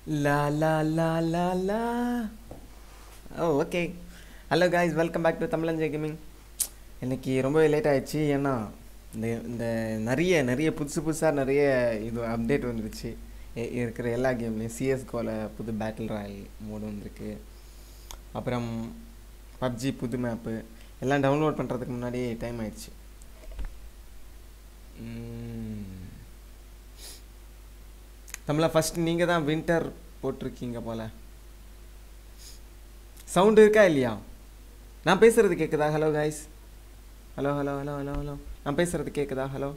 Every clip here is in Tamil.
லா லா லா லா லா oh okay hello guys welcome back to தமிழஞ்சை கேமிங் இன்னைக்கு ரொம்பவே லேட் ஆயிடுச்சு ஏன்னா இந்த இந்த நிறைய நிறைய புதுசு புதுசாக நிறைய இது அப்டேட் வந்துருச்சு இ- இருக்கிற எல்லா கேம்லேயும் சிஎஸ்கோவில் புது பேட்டில் ராயல் மோடு வந்திருக்கு அப்புறம் பப்ஜி புது மேப்பு எல்லாம் டவுன்லோட் பண்ணுறதுக்கு முன்னாடியே டைம் ஆயிடுச்சு தமிழா ஃபஸ்ட் நீங்கள் தான் வின்டர் போட்டிருக்கீங்க போல சவுண்டு இருக்கா இல்லையா நான் பேசுறது கேட்குதா hello guys hello hello hello hello hello நான் பேசுறது கேட்குதா ஹலோ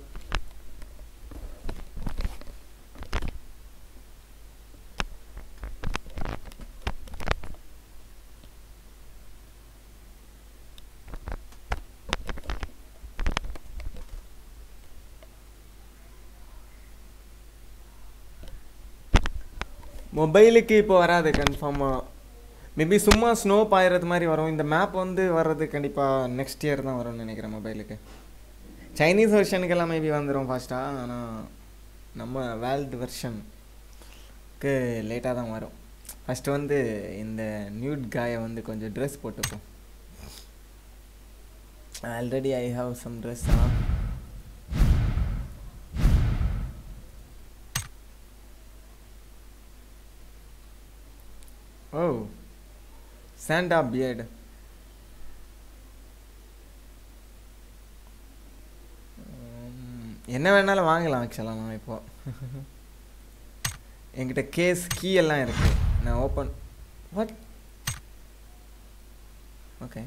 மொபைலுக்கு இப்போ வராது கன்ஃபார்மாக மேபி சும்மா ஸ்னோ பாயிறது மாதிரி வரும் இந்த மேப் வந்து வர்றது கண்டிப்பாக நெக்ஸ்ட் இயர் தான் வரும்னு நினைக்கிறேன் மொபைலுக்கு சைனீஸ் வெர்ஷனுக்கெல்லாம் மேபி வந்துடும் ஃபாஸ்ட்டாக ஆனால் நம்ம வேர்ல்டு வெர்ஷனுக்கு லேட்டாக தான் வரும் ஃபஸ்ட்டு வந்து இந்த நியூட் காயை வந்து கொஞ்சம் ட்ரெஸ் போட்டுப்போம் already I have some dress ah oh Santa beard என்ன வேணாலும் வாங்கலாம் ஆக்சுவலாக நான் இப்போ என்கிட்ட கேஸ் கீ எல்லாம் இருக்கு நான் ஓப்பன் வாட் ஓகே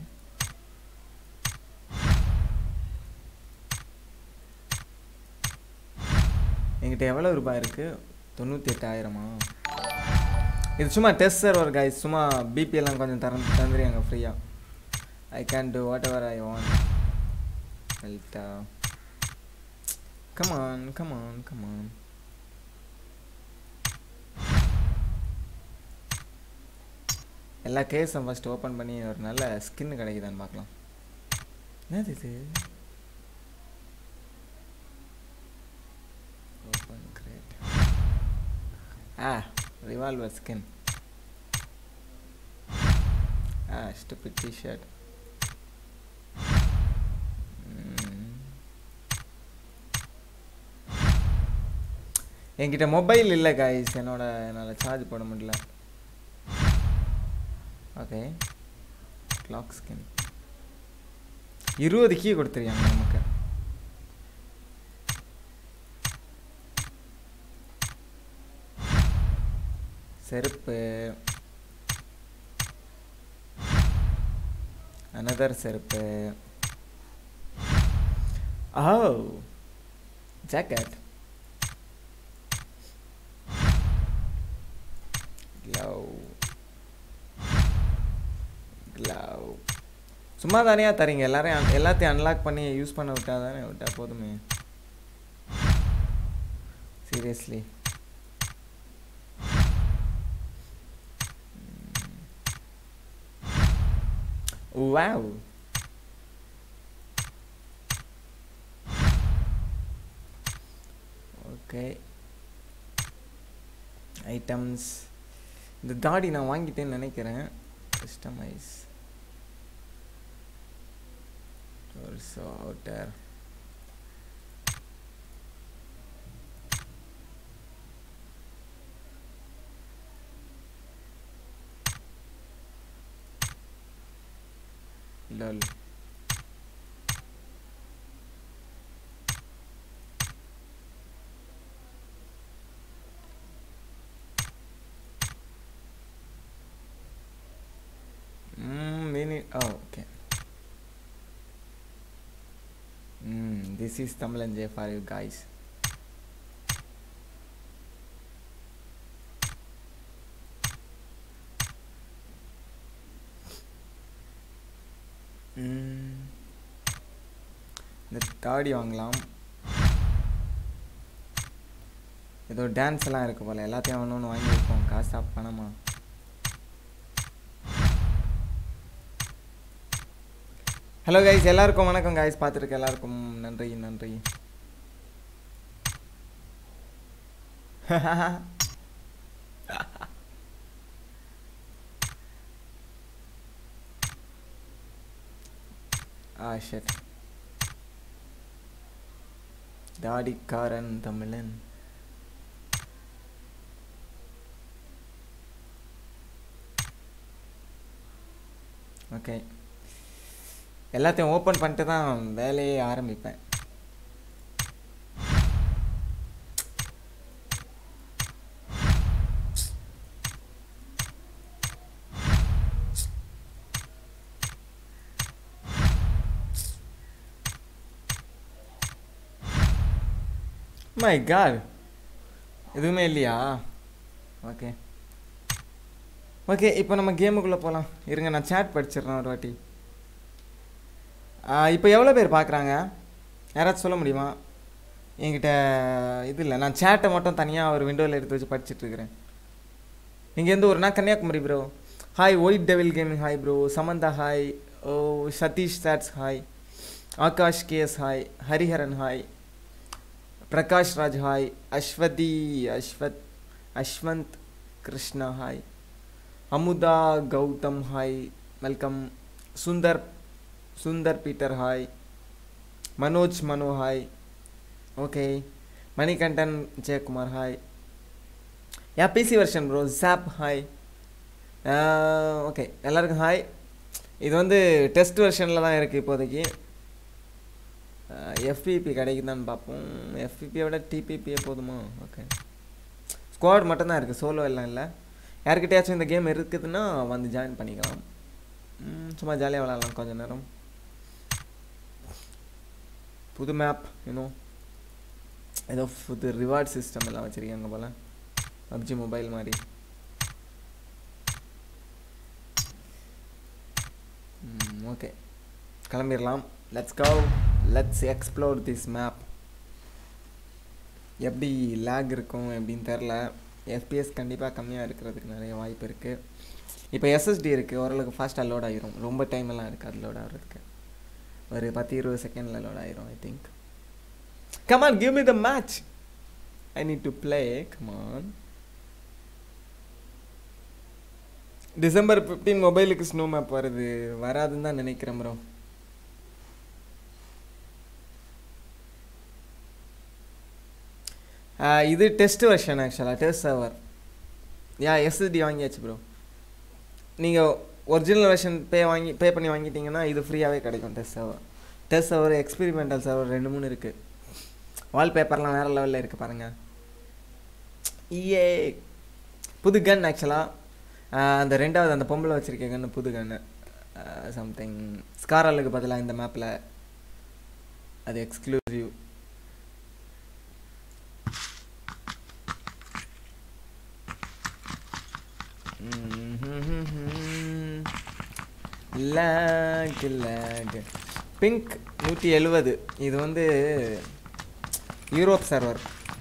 என்கிட்ட எவ்வளோ ரூபாய் இருக்கு தொண்ணூற்றி எட்டாயிரமா இது சும்மா டெஸ்ட் சர்வர் கைஸ் சும்மா பிபி எல்லாம் கொஞ்சம் தர தந்துடுறாங்க ஃப்ரீயாக I can do whatever I want ரைட்டா கமான் கமான் கமான் எல்லா கேஸும் ஃபஸ்ட் ஓப்பன் பண்ணி ஒரு நல்ல ஸ்கின் கிடைக்குதான்னு பார்க்கலாம் என்னது இது open crate ah revolver skin ah stupid T-shirt என்கிட்ட மொபைல் இல்லை காய்ஸ் என்னோட என்னால் சார்ஜ் போட முடியல ஓகே கிளாக் ஸ்கின் இருபது கீ கொடுத்துருக்காங்க நமக்கு செருப்பு அனதர் செருப்பு ஓ ஜாக்கெட் க்ளவ் க்ளவ் சும்மா தானே தரீங்க எல்லாரையும் un- எல்லாத்தையும் அன்லாக் பண்ணி யூஸ் பண்ண விட்டா தானே விட்டா போதுமே சீரியஸ்லி வாவ் ஓகே ஐட்டம்ஸ் இந்த தாடி நான் வாங்கிட்டேன்னு நினைக்கிறேன் customize torso outer lol mm, we need oh okay Mm, this is Tamilan for you guys. Mm. இந்த தாடி வாங்கலாம் ஏதோ டான்ஸ் எல்லாம் இருக்கு போல எல்லாத்தையும் ஒன்று ஒன்று வாங்கியிருக்கோம் காசா பணமா ஹலோ கைஸ் எல்லாருக்கும் வணக்கம் கைஸ் பார்த்துருக்க எல்லாருக்கும் நன்றி நன்றி ஆ ஷட் தாடிக்காரன் தமிழன் ஓகே எல்லாத்தையும் ஓப்பன் பண்ணிட்டு தான் வேலையே ஆரம்பிப்பேன் மை காட் எதுவுமே இல்லையா ஓகே ஓகே இப்போ நம்ம கேமுக்குள்ளே போகலாம் இருங்க நான் சேட் படிச்சிடுறேன் ஒரு வாட்டி இப்போ எவ்வளோ பேர் பார்க்குறாங்க யாராச்சும் சொல்ல முடியுமா என்கிட்ட இது இல்லை நான் சேட்டை மட்டும் தனியாக ஒரு விண்டோவில் எடுத்து வச்சு படிச்சுட்டு இருக்கிறேன் நீங்கள் எந்த ஊர்னா Kanyakumari bro hi White Devil gaming hi bro Samantha hi oh Satish chats hi Akash KS hi Hariharan hi Prakash Raj hi Aswathi Aswath Ashwanth Krishna hi Amudha Gautham hi welcome Sundar Sundar Peter hi Manoj Mano hi okay Manikandan Jayakumar hi yeah PC version bro job hi okay எல்லாருக்கும் ஹாய் இது வந்து டெஸ்ட் வெர்ஷனில் தான் இருக்குது இப்போதைக்கு எஃபிபி கிடைக்குதான்னு பார்ப்போம் எஃபிபியை விட டிபிபியே போதுமா ஓகே ஸ்குவாட் மட்டும்தான் இருக்குது சோலோ எல்லாம் இல்லை யார்கிட்டயாச்சும் இந்த கேம் இருக்குதுன்னா வந்து ஜாயின் பண்ணிக்கலாம் ம், சும்மா ஜாலியாக விளாட்லாம் கொஞ்ச நேரம் புது மேப் யூனோ ஏதோ புது ரிவார்ட் சிஸ்டம் எல்லாம் வச்சுருக்காங்க போல் பப்ஜி மொபைல் மாதிரி ஓகே கிளம்பிடலாம் let's go let's explore this map எப்படி லேக் இருக்கும் எப்படின்னு தெரில எஃபிஎஸ் கண்டிப்பாக கம்மியாக இருக்கிறதுக்கு நிறைய வாய்ப்பு இருக்குது இப்போ எஸ்எஸ்டி இருக்குது ஓரளவுக்கு ஃபாஸ்ட்டாக லோட் ஆகிரும் ரொம்ப டைம் எல்லாம் இருக்காது லோட் ஆகிறதுக்கு ஒரு பத்து இருபது செகண்டில் லோட் ஆகிரும் I think come on give me the match I need to play come on December fifteen மொபைலுக்கு ஸ்னோ மேப் வருது வராதுன்னு தான் நினைக்கிறேன் ப்ரோ இது டெஸ்ட் வெர்ஷன் ஆக்சுவலாக டெஸ்ட் சர்வர் யா எஸ்எஸ்டி வாங்கியாச்சு ப்ரோ நீங்கள் ஒரிஜினல் வெர்ஷன் பே வாங்கி பே பண்ணி வாங்கிட்டீங்கன்னா இது ஃப்ரீயாகவே கிடைக்கும் test server test server experimental server ரெண்டு மூணு இருக்குது வால்பேப்பர்லாம் வேறு லெவலில் இருக்குது பாருங்கள் ஏ புது கன் ஆக்சுவலாக அந்த ரெண்டாவது அந்த பொம்பளை வச்சுருக்க கன்று புது கன்று சம்திங் ஸ்காரலுக்கு பதிலாக இந்த மேப்பில் அது எக்ஸ்க்ளூசிவ் லேக் லேக் பிங்க் நூற்றி எழுவது இது வந்து யூரோப் சர்வர்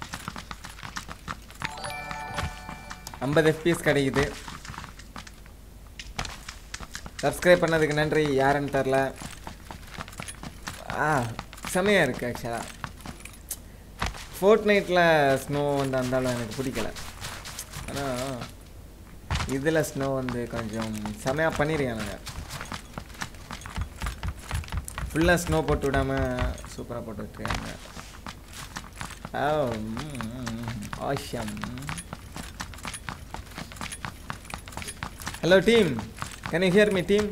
ஐம்பது எஃபிஎஸ் கிடைக்குது சப்ஸ்கிரைப் பண்ணதுக்கு நன்றி யாருன்னு தெரில ஆ செமையாக இருக்குது ஆக்சுவலாக ஃபோர்ட் நைட்டில் ஸ்னோ வந்து அந்தாலும் எனக்கு பிடிக்கல ஆனால் இதில் ஸ்னோ வந்து கொஞ்சம் செமையாக பண்ணியிருக்கானுங்க ஃபுல்லாக ஸ்னோ போட்டு விடாமல் சூப்பராக போட்டு விட்டுருக்காங்க awesome hello team can you hear me team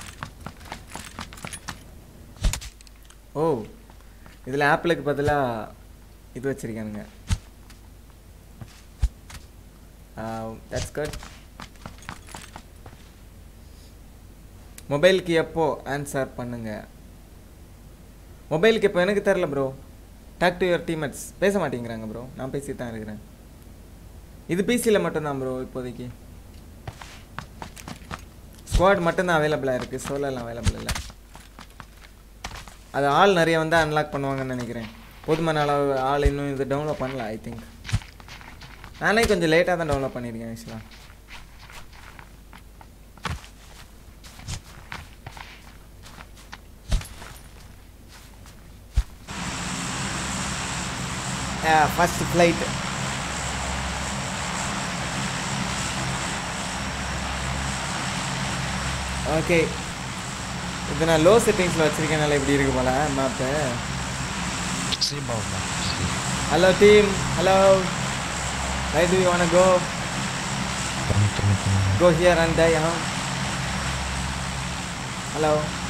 oh இதில் ஆப்பிளுக்கு பதிலாக இது வச்சுருக்கானுங்க தட்ஸ் குட் மொபைலுக்கு எப்போ ஆன்சர் பண்ணுங்க மொபைலுக்கு இப்போ எனக்கு தெரில bro talk to your teammates பேச மாட்டேங்கிறாங்க ப்ரோ நான் பேசிட்டு தான் இருக்கிறேன் இது பிசியில் மட்டும்தான் ப்ரோ இப்போதைக்கு ஸ்குவாட் மட்டும்தான் அவைலபிளாக இருக்குது சோலெல்லாம் அவைலபிள் இல்லை அது ஆள் நிறைய வந்து அன்லாக் பண்ணுவாங்கன்னு நினைக்கிறேன் போதுமான அளவு ஆள் இன்னும் இது டவுன்லோட் பண்ணல ஐ திங்க் நானே கொஞ்சம் லேட்டாக தான் டவுன்லோட் பண்ணியிருக்கேன் ஆக்சுவலாக ஃபர்ஸ்ட் ஃப்ளைட் ஓகே இது நான் லோ செட்டிங்ஸில் வச்சுருக்கேனால இப்படி இருக்கு போல map See about that. See. Hello team hello right do you want go Tumi, tumi, tumi. go here and die huh? hello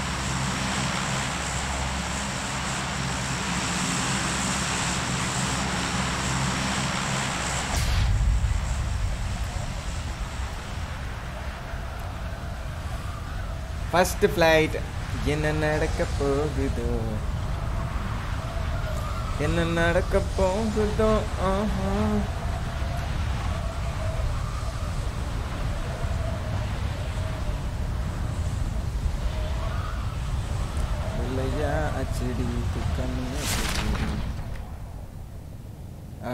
first flight என்ன நடக்க போகுதோ என்ன நடக்க போகுதோ ஆஹா இல்லையா அச்சடி துக்கமே அச்சடி. ஆ,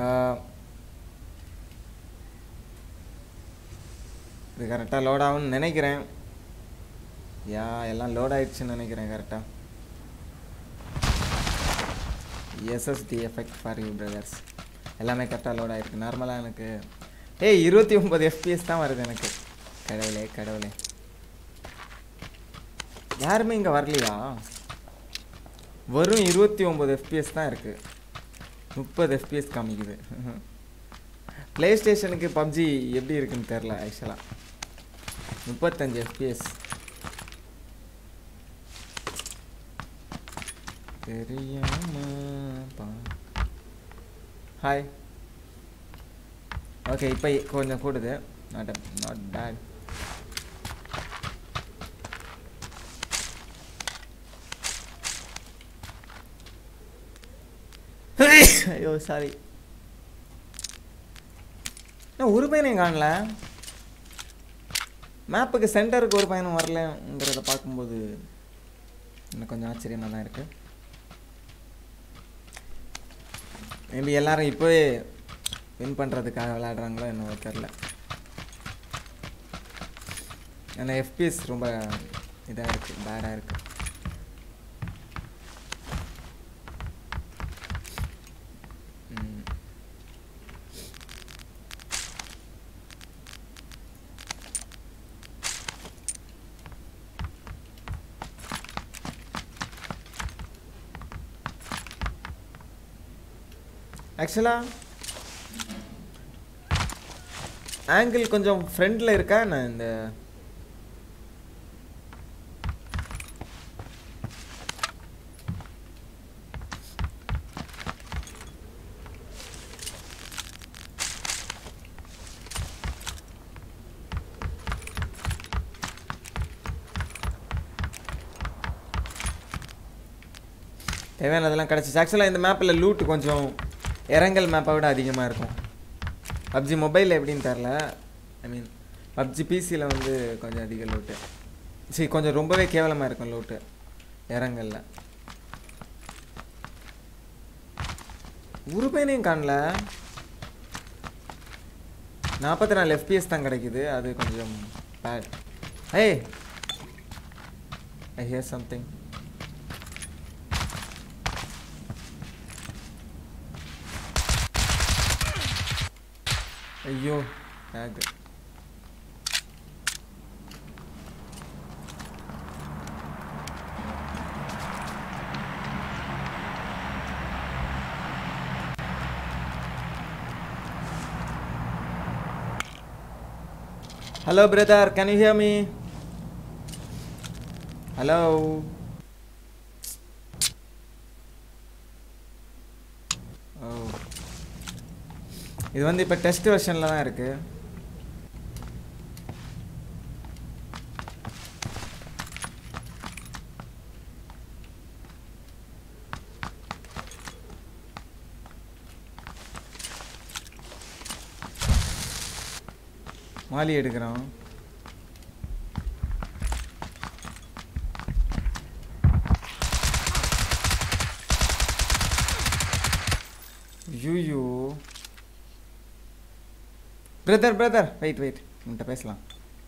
இது கரெக்டாக லோட் ஆகும்னு நினைக்கிறேன் யா எல்லாம் லோட் ஆயிடுச்சுன்னு நினைக்கிறேன் கரெக்டாக SSD effect for you brothers எல்லாமே கரெக்டாக லோட் ஆயிருக்கு நார்மலாக எனக்கு ஏய் இருபத்தி ஒம்பது எஃபிஎஸ் தான் வருது எனக்கு கடவுளே கடவுளே யாருமே இங்கே வரலையா வெறும் இருபத்தி ஒம்பது எஃபிஎஸ் தான் இருக்குது முப்பது எஃபிஎஸ் காமிக்குது ப்ளே ஸ்டேஷனுக்கு பப்ஜி எப்படி இருக்குன்னு தெரில ஆக்சுவலாக முப்பத்தஞ்சு எஃபிஎஸ் தெரியாம ஹாய் ஓகே இப்போ கொஞ்சம் கூடுது நாட் நாட் பேட் ஐயோ சாரி ஒரு பையனையும் காணல மேப்புக்கு சென்டருக்கு ஒரு பையனும் வரலங்கிறத பார்க்கும்போது இன்னும் கொஞ்சம் ஆச்சரியமாக தான் இருக்குது மேபி எல்லாரும் இப்போவே வின் பண்ணுறதுக்காக விளையாடுறாங்களோ என்னவோ தெரில ஏன்னா எஃபிஎஸ் ரொம்ப இதாக இருக்குது பேடாக இருக்குது ம். ஆக்சுவலாக ஆங்கிள் கொஞ்சம் ஃப்ரண்டில் இருக்கா நான் இந்த தேவையானதெல்லாம் கிடச்சிச்சு ஆக்சுவலாக இந்த மேப்பில் லூட் கொஞ்சம் இறங்கல் மேப்பை விட அதிகமாக இருக்கும் பப்ஜி மொபைலில் எப்படின்னு தெரில ஐ மீன் பப்ஜி பிசியில் வந்து கொஞ்சம் அதிக லூட்டு சரி கொஞ்சம் ரொம்பவே கேவலமாக இருக்கும் லூட்டு இறங்கல்ல ஒரு பையனையும் காணல நாற்பத்தி நாலு எஃபிஎஸ் தான் கிடைக்குது அது கொஞ்சம் பேட் ஏய் ஐ ஹியர் சம்திங் ஐயோ back Hello, brother. Can you hear me? Hello. Oh. இது வந்து இப்போ டெஸ்ட் வெர்ஷனில் தான் இருக்கு மாலி எடுக்கிறோம் ஐயோ பிரதர் பிரதர் வெயிட் வெயிட் உன்கிட்ட பேசலாம்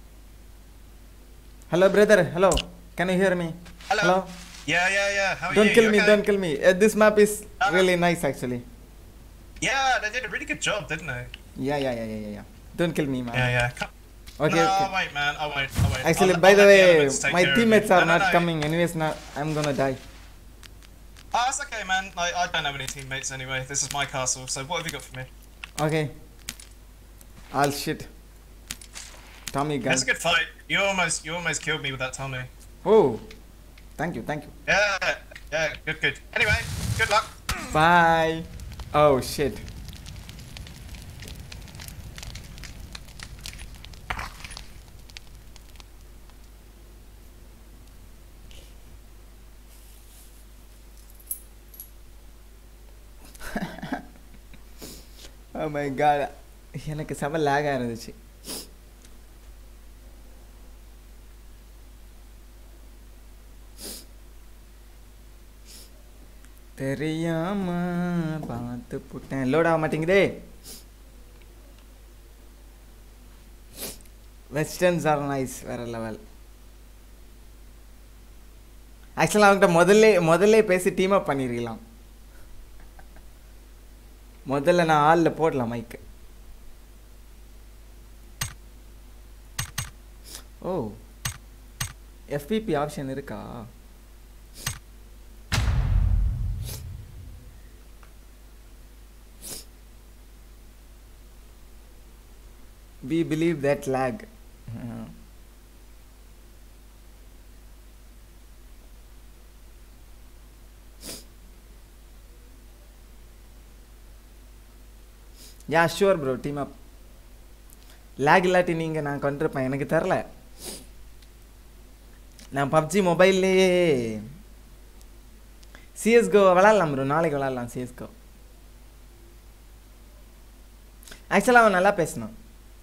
hello brother hello can you hear me Hello. Hello Yeah, yeah, yeah. How are Don't you? kill You me, okay? don't kill me. Uh, this map is really nice actually. Yeah, they did a really good job, didn't they? Yeah, yeah, yeah, yeah, yeah, yeah. Don't kill me, man. Yeah, yeah. Come, Okay, no, okay. I'll wait, man. I'll wait. I'll wait. Actually, I'll- by I'll the let way, elements take my care of it. teammates are No, no, not no. coming. Anyways, now I'm gonna die. Oh, that's okay, man. Like, I don't have any teammates anyway. This is my castle. So what have you got for me? Okay. All shit. Tommy gun. That's a good fight. You almost, you almost killed me with that Tommy. Oh, thank you, thank you. Yeah, yeah, good, good. Anyway, good luck. Bye. Oh shit. oh my god எனக்கு செம லேகாக இருந்துச்சு தெரியாம பார்த்து புட்டேன் லோட் ஆக மாட்டேங்குதே வெஸ்டர்ன்ஸ் ஆர் நைஸ் வேற லெவல் ஆக்சுவலாக அவங்ககிட்ட முதல்ல முதல்ல பேசி டீம் அப் பண்ணிருக்கலாம் முதல்ல நான் ஆளில் போடலாம் மைக்கு ஓ எஃபிபி ஆப்ஷன் இருக்கா we believe that lag Uh, yeah sure bro team up lag இல்லாட்டி நீங்கள் நான் கொண்டிருப்பேன் எனக்கு தெரில நான் பப்ஜி மொபைல்லையே சிஎஸ்கோ விளாட்லாம் ப்ரோ நாளைக்கு விளாட்லாம் சிஎஸ்கோ ஆக்சுவலாக அவன் நல்லா பேசினான்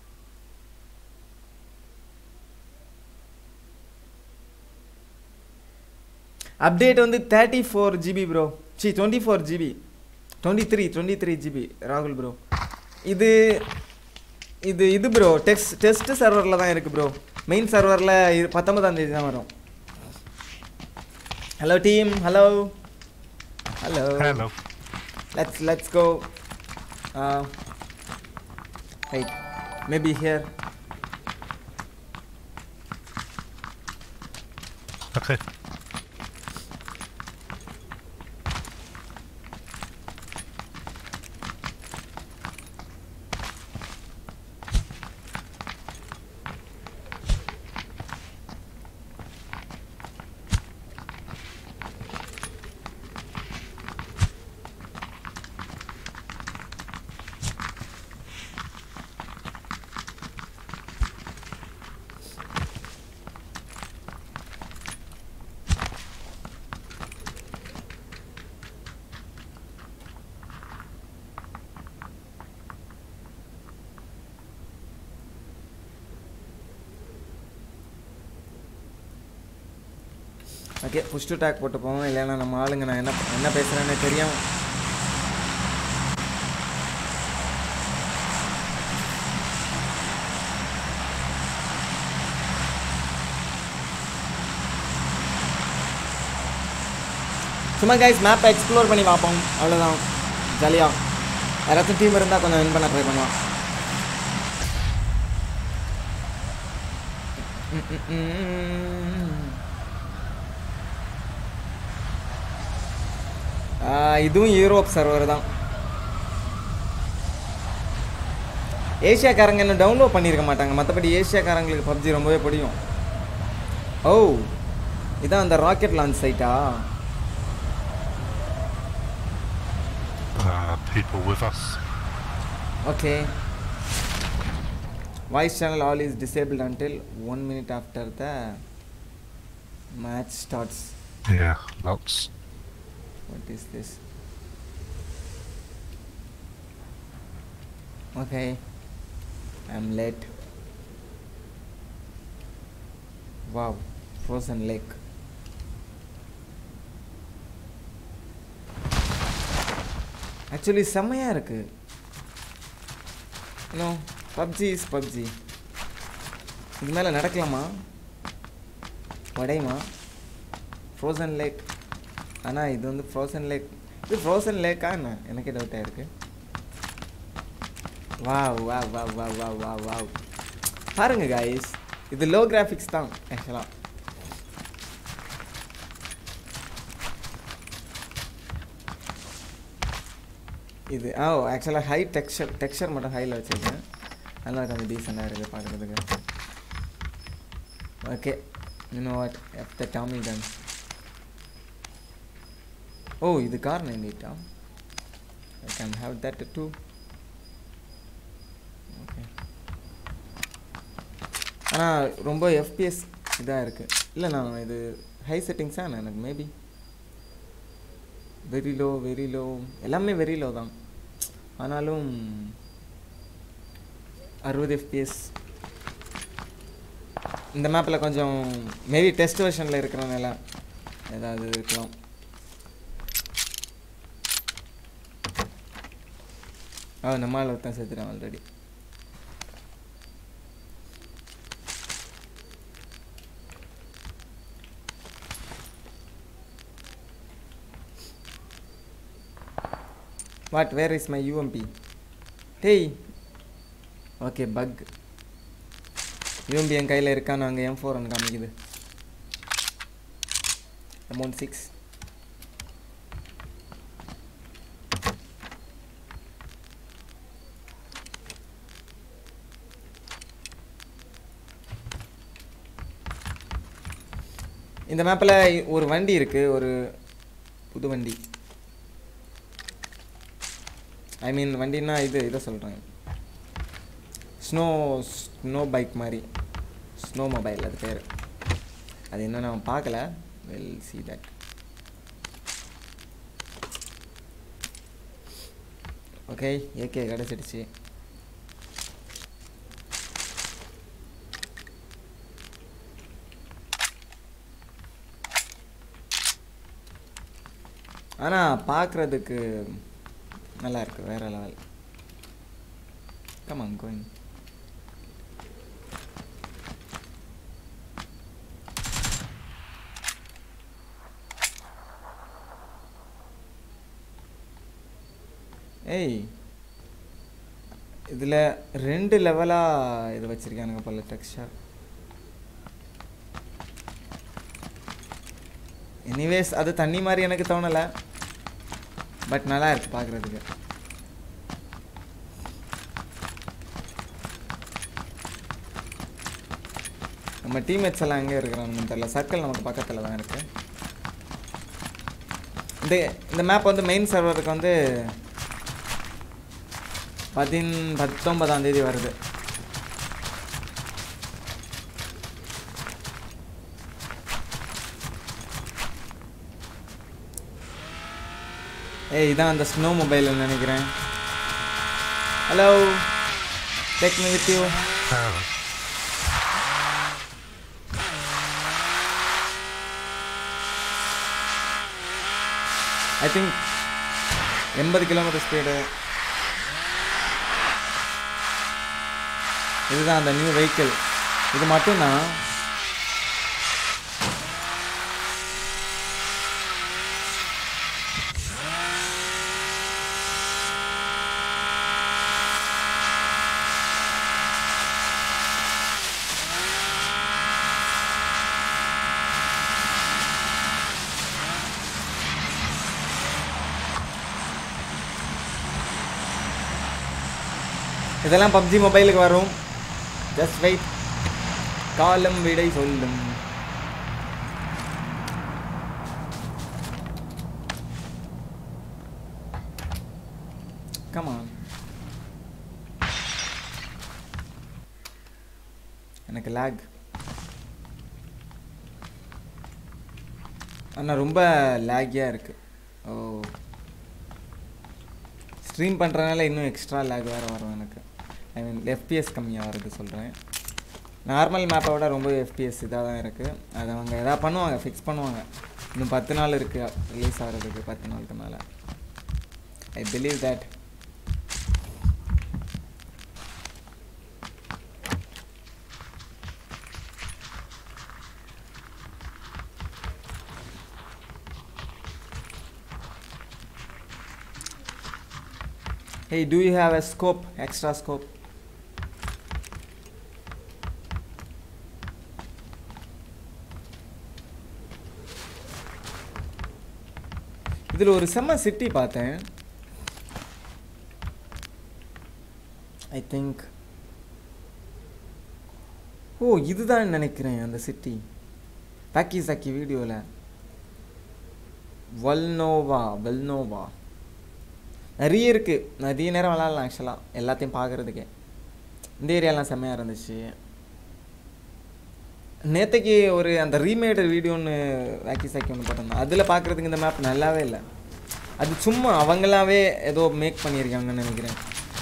அப்டேட் வந்து thirty four GB bro see twenty four GB twenty three twenty three GB ராகுல் ப்ரோ இது இது இது ப்ரோ டெக்ஸ்ட் டெஸ்ட் சர்வரில் தான் இருக்குது ப்ரோ மெயின் சர்வரில் இது பத்தொன்பதாம் தேதி தான் வரும் hello team hello hello Hello. Let's let's go right maybe here Okay. Okay push to take போட்டு போவோம் இல்லைன்னா நம்ம ஆளுங்க நான் என்ன என்ன பேசுகிறேன்னு தெரியும் சும்மா கைஸ் மேப்பை எக்ஸ்ப்ளோர் பண்ணி பார்ப்போம் அவ்வளோதான் ஜாலியாக யாராச்சும் டீம் இருந்தால் கொஞ்சம் வின் பண்ண ட்ரை பண்ணுவான் ம், ம், ம். ஆ, இதுவும் யூரோப் சர்வர் தான் ஏஷியாக்காரங்க இன்னும் டவுன்லோட் பண்ணியிருக்க மாட்டாங்க மற்றபடி ஏஷியாக்காரங்களுக்கு பப்ஜி ரொம்பவே பிடிக்கும் ஓ இதான் அந்த ராக்கெட் லான்ச் சைட்டா Uh, people with us. Okay voice channel all is disabled until one minute after the match starts Yeah, lots. What is this? Okay, I'm late. Wow, frozen lake. Actually செம்மையாக இருக்கு நோ பப்ஜி இஸ் பப்ஜி இது மேலே நடக்கலாமா உடையுமா ஃப்ரோசன் லேக் ஆனால் இது வந்து ஃப்ரோசன் லேக் இது ஃப்ரோசன் லேக்கா என்ன எனக்கே டவுட்டாக இருக்கு வா வா வா வா வா வா வா பாருங்க guys இது லோ கிராஃபிக்ஸ் தான் ஆக்சுவலாக இது ஆ ஆக்சுவலாக ஹை டெக்ஸ்சர் டெக்ஸ்சர் மட்டும் ஹையில் வச்சுருக்கேன் நல்லா கொஞ்சம் டீசெண்டாக இருக்குது பார்க்குறதுக்கு okay you know what F the Tommy gun oh இது கார் நைன்டிட்டா I can have that too okay ஆனால் ரொம்ப எஃபிஎஸ் இதாக இருக்குது இல்லை நான் இது ஹை செட்டிங்ஸாக எனக்கு maybe very low very low எல்லாமே வெரி லோ தான் ஆனாலும் அறுபது எஃபிஎஸ் இந்த மேப்பில் கொஞ்சம் மேபி டெஸ்ட் வெர்ஷனில் இருக்கிறனால ஏதாவது இருக்கலாம் ஆ நம்மளால் ஒருத்தன் சேர்த்துட்டேன் already what where is my UMP டேய் ஓகே பக் யூஎம்பி என் கையில் இருக்கான்னு அங்கே எம் ஃபோர் காமிக்குது அமௌண்ட் சிக்ஸ் இந்த மேப்பில் ஒரு வண்டி இருக்குது ஒரு புது வண்டி ஐ மீன் வண்டின்னா இது இதை சொல்கிறேன் ஸ்னோ ஸ்னோ பைக் மாதிரி ஸ்னோ மொபைல் அது பேர் அது இன்னும் நான் பார்க்கல well see that okay AK கிடச்சிடுச்சு ஆனால் பார்க்குறதுக்கு நல்லா இருக்கு வேற லெவல் கமான் கோயிங் ஏய் இதில் ரெண்டு லெவலாக இது வச்சுருக்கானுங்க போல டெக்ஸ்டர் எனிவேஸ் அது தண்ணி மாதிரி எனக்கு தோணலை பட் நல்லா இருக்கு பார்க்குறதுக்கு நம்ம டீம்மேட்ஸ் எல்லாம் எங்கே இருக்கிறாங்கன்னு தெரியல சர்க்கிள் நமக்கு பக்கத்தில் தான் இருக்கு இந்த இந்த மேப் வந்து மெயின் சர்வருக்கு வந்து பதின் பத்தொன்பதாம் தேதி வருது ஏய் இதான் அந்த ஸ்னோ மொபைல் நினைக்கிறேன் hello take me with you Ah, I think எண்பது கிலோமீட்டர் ஸ்பீடு இதுதான் அந்த நியூ வெஹிக்கிள் இது மட்டும்தான் இதெல்லாம் பப்ஜி மொபைலுக்கு வரும் ஜஸ்ட் வெயிட் காலம் விடை சொல்லும் கமான் எனக்கு லேக் ஆனால் ரொம்ப லேக்கியாக இருக்கு ஓ ஸ்ட்ரீம் பண்ணுறதுனால இன்னும் எக்ஸ்ட்ரா லேக் வேறு வரும் எனக்கு ஐ மீன் எஃபிஎஸ் கம்மியாக வருது சொல்கிறேன் நார்மல் மேப்பை விட ரொம்ப எஃபிஎஸ் இதாக தான் இருக்குது அதை அவங்க எதாவது பண்ணுவாங்க ஃபிக்ஸ் பண்ணுவாங்க இன்னும் பத்து நாள் இருக்குது ரிலீஸ் ஆகிறதுக்கு பத்து நாளுக்கு மேலே I believe that Hey, do you have a scope, extra scope? இதில் ஒரு செம்ம சிட்டி பார்த்தேன் ஐ திங்க் ஓ இதுதான் நினைக்கிறேன் அந்த சிட்டி பாக்கி சாக்கி வீடியோவில் வல்னோவா வெல்னோவா நிறைய இருக்குது நிறைய நேரம் விளாட்லாம் ஆக்சுவலாக எல்லாத்தையும் பார்க்குறதுக்கே இந்த ஏரியாலாம் செம்மையாக இருந்துச்சு நேற்றுக்கு ஒரு அந்த ரீமேடு வீடியோன்னு வாக்கி சாக்கி ஒன்று போட்டிருந்தோம் அதில் பார்க்குறதுக்கு இந்த மேப் நல்லாவே இல்லை அது சும்மா அவங்களாவே ஏதோ மேக் பண்ணியிருக்காங்கன்னு நினைக்கிறேன்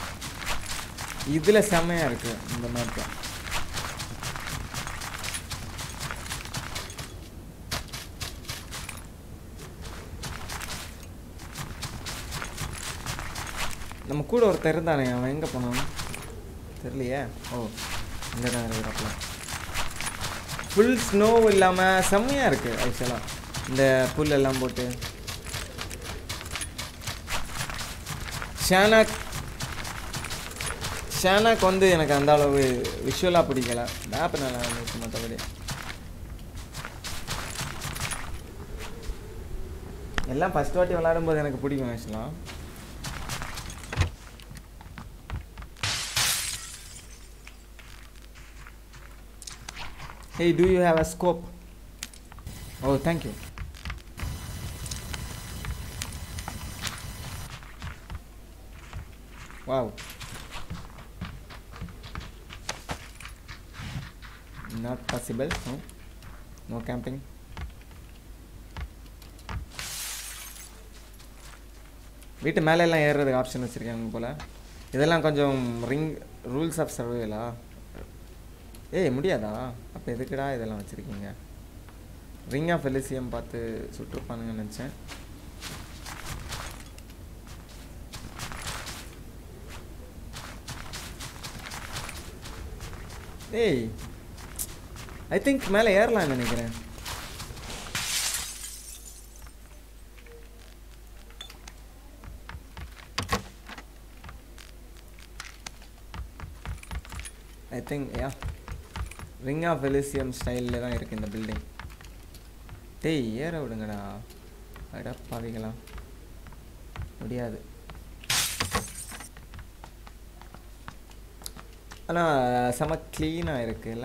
இதில் செம்மையாக இருக்குது இந்த மேப்பு நம்ம கூட ஒருத்தர் இருந்தானே அவன் எங்கே போனான் தெரியலையே ஓ இங்கே தான் இருக்கிறாப்புல ஃபுல் ஸ்னோ இல்லாமல் செம்மையாக இருக்குது ஆக்சுவலாக இந்த புல் எல்லாம் போட்டு ஷானாக் ஷானாக் வந்து எனக்கு அந்த அளவு விஷுவலாக பிடிக்கல மேப் நல்லா இருந்துச்சு மற்றபடி எல்லாம் ஃபஸ்ட் வாட்டி விளாடும்போது எனக்கு பிடிக்கும் ஆக்சுவலாக Hey, do you have a scope? Oh, thank you. Wow. Not possible. No. No camping. வீட்டு மேலே எல்லாம் ஏறுறதுக்கு ஆப்ஷன் வச்சுருக்காங்க போல் இதெல்லாம் கொஞ்சம் ரிங் ரூல்ஸ் ஆஃப் சர்வேலா ஏய் முடியாதா அப்போ எதுக்குடா இதெல்லாம் வச்சுருக்கீங்க ரிங் ஆஃப் எலிசியம் பார்த்து சுற்றுப்பானுங்கன்னு நினச்சேன் ஏய் ஐ திங்க் மேலே ஏறலாம்னு நினைக்கிறேன் I think yeah ring of Elysium ஸ்டைலில் தான் இருக்குது இந்த பில்டிங் டேய் ஏற விடுங்கடா அட பாவிங்களா முடியாது ஆனால் செம க்ளீனாக இருக்குல்ல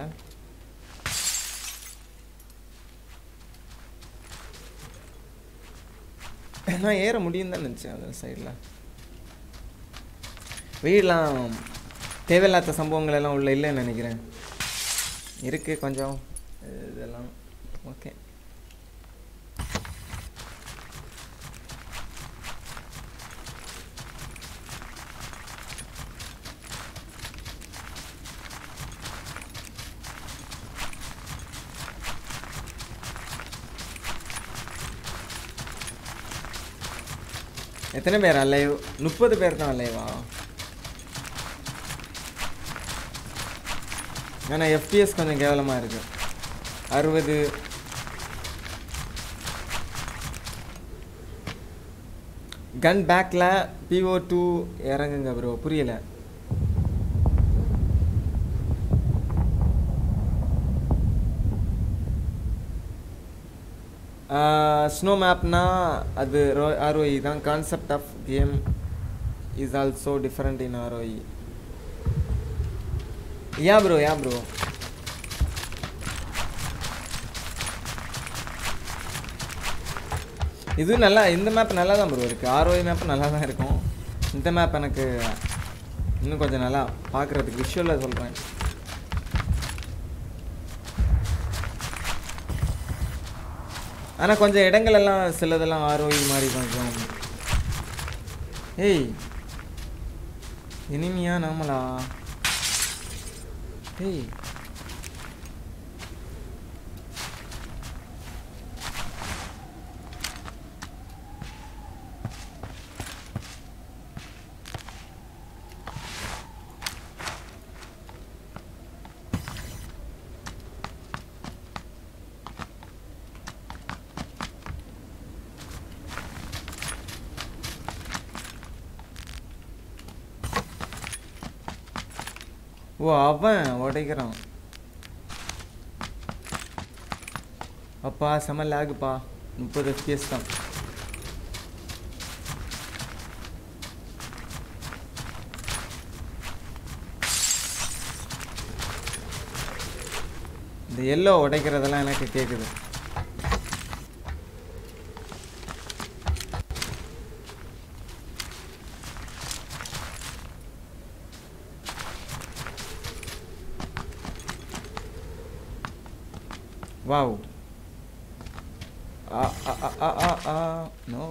நான் ஏற முடியும் தான் நினச்சேன் அந்த சைடில் வீடெலாம் தேவையில்லாத சம்பவங்கள் எல்லாம் உள்ள இல்லைன்னு நினைக்கிறேன் இருக்குது கொஞ்சம் இதெல்லாம் ஓகே எத்தனை பேர் அலைவ் முப்பது பேர் தான் அலைவா ஏன்னா எஃபிஎஸ் கொஞ்சம் கேவலமாக இருக்கு அறுபது கன் பேக்கில் பிஓ டூ இறங்குங்க ப்ரோ புரியல ஸ்னோ மேப்னா அது ரோ ஆர்ஓஇ தான் concept of game is also different in ROE yeah bro yeah bro இது நல்லா இந்த மேப் நல்லா தான் ப்ரோ இருக்குது ஆர்ஓஐ மேப் நல்லா தான் இருக்கும் இந்த மேப் எனக்கு இன்னும் கொஞ்சம் நல்லா பார்க்குறதுக்கு விஷுவலில் சொல்கிறேன் ஆனால் கொஞ்சம் இடங்கள் எல்லாம் சிலதெல்லாம் ஆர்ஓஇ மாதிரி கொஞ்சம் ஏய் இனிமையா நாமலா ஏய் ஓ அவன் உடைக்கிறான் அப்பா செம லேகுப்பா முப்பது எஃபிஎஸ் தான் இந்த எல்லோ உடைக்கிறதெல்லாம் எனக்கு கேட்குது வாவ் ஆ ஆ ஆ ஆ ஆ ஆ நோ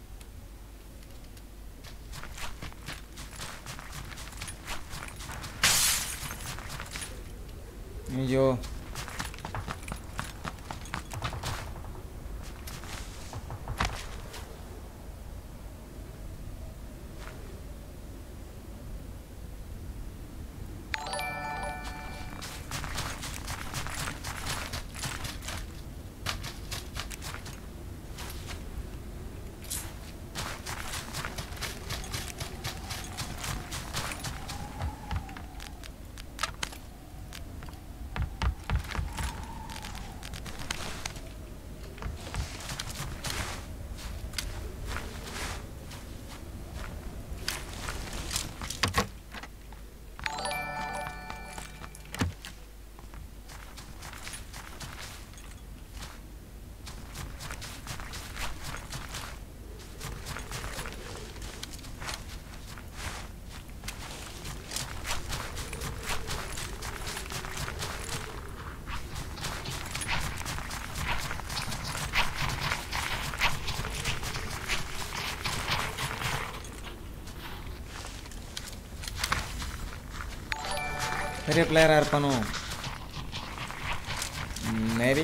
ஐயோ பெரிய பிளேயராக இருப்பானோ மேரி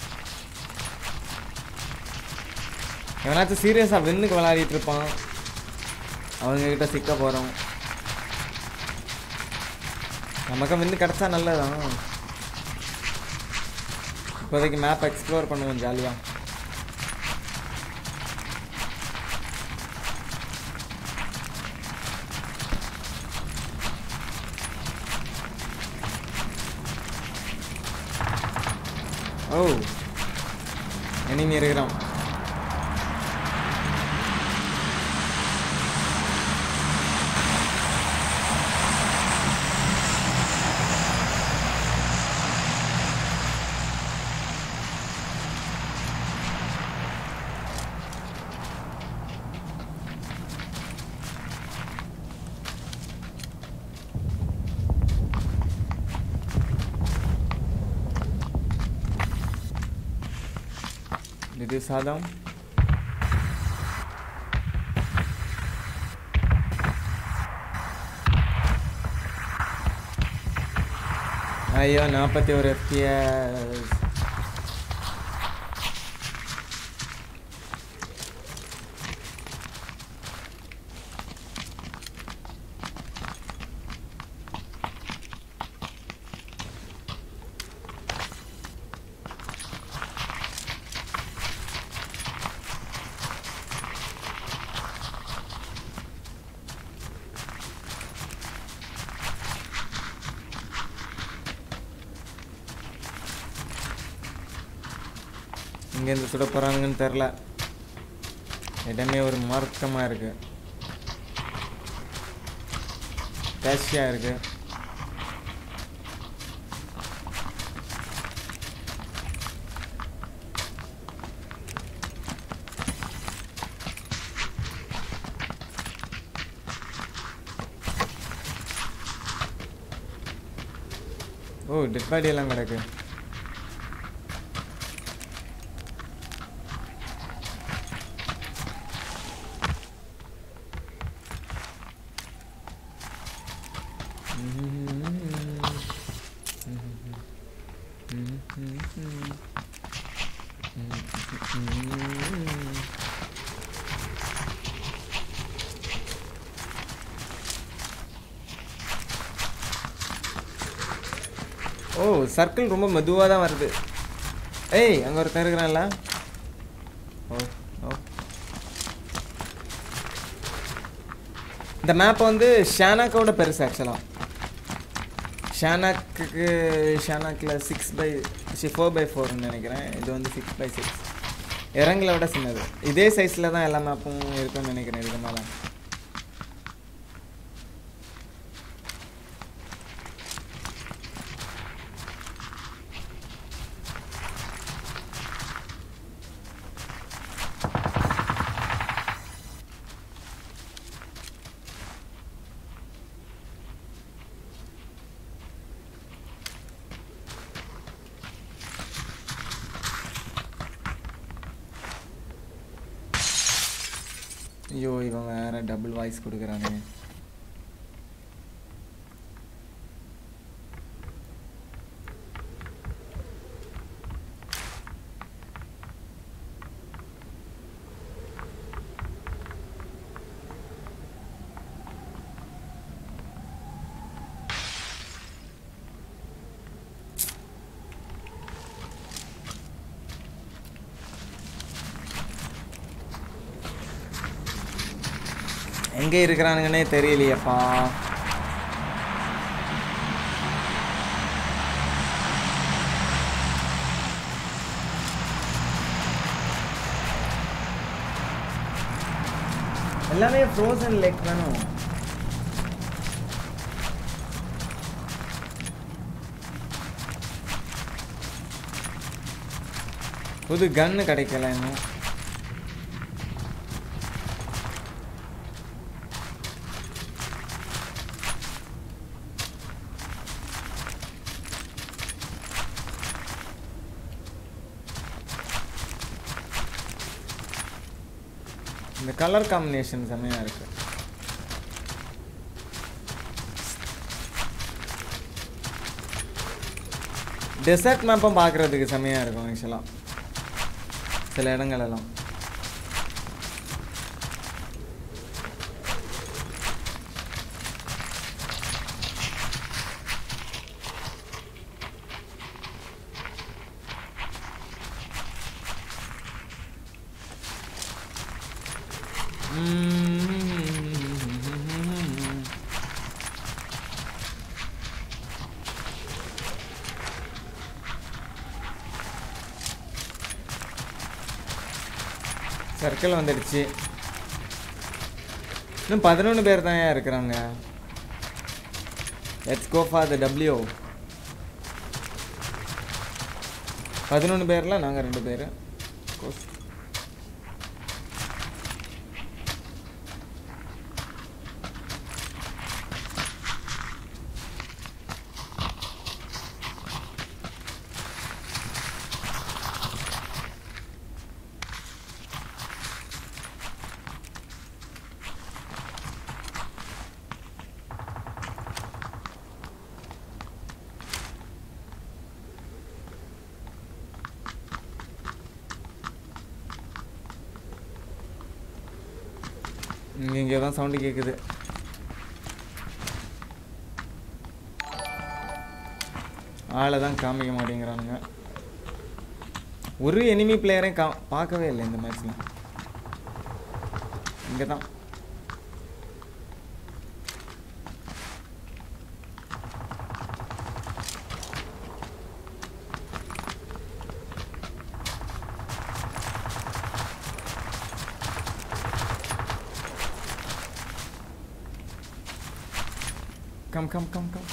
எவனாச்சும் சீரியஸாக வின்னுக்கு விளையாடிட்டு இருப்பான் அவங்க கிட்ட சிக்க போகிறோம் நமக்கு வின்னு கிடச்சா நல்லதான் இப்போதைக்கு மேப் எக்ஸ்ப்ளோர் பண்ணுவோம் ஜாலியாக ஓ எனிமி இருக்கிறான் இது சாதம் ஐயோ நாற்பத்தி ஒரு எஃபிஎஸ் இங்கேருந்து சுட போகிறாங்கன்னு தெரில இடமே ஒரு மார்க்கமாக இருக்கு டேஸ்டியாக இருக்கு ஓ டெட் பாடி எல்லாம் கிடக்கு ஓ சர்க்கிள் ரொம்ப மெதுவாக தான் வருது ஏய் அங்கே ஒருத்தன் இருக்கிறான்ல ஓ ஓ இந்த மேப் வந்து ஷானாக்கோட பெருசு ஆக்சுவலாக ஷானாக்கு ஷானாக்கில் six by C four by ஃபோர்னு நினைக்கிறேன் இது வந்து சிக்ஸ் பை சிக்ஸ் இறங்கல விட சின்னது இதே சைஸில் தான் எல்லா மேப்பும் இருக்குன்னு நினைக்கிறேன் இதுக்கு மேலே ஐயோ இவன் வேற டபுள் வாய்ஸ் கொடுக்குறானே எங்கே இருக்கிறானுங்கன்னே தெரியலையேப்பா எல்லாமே ஃப்ரோசன் லேக் தானும் புது கன்னு கிடைக்கல இன்னும் இந்த கலர் காம்பினேஷன் செம்மையாக இருக்கு டெசர்ட் மேப்பும் பார்க்குறதுக்கு செம்மையாக இருக்கும் ஆக்சுவலாக சில இடங்கள் எல்லாம் சர்க்கிள் வந்துடுச்சு இன்னும் பதினொன்று பேர் தான் இருக்கிறாங்க let's go for the W பதினொன்று பேரில் நாங்கள் ரெண்டு பேர் இங்கே இங்கே தான் சவுண்டு கேட்குது ஆளை தான் காமிக்க மாட்டேங்கிறானுங்க ஒரு எனிமி பிளேயரையும் கா பார்க்கவே இல்லை இந்த மேட்ச்சில் இங்கே தான் come come come come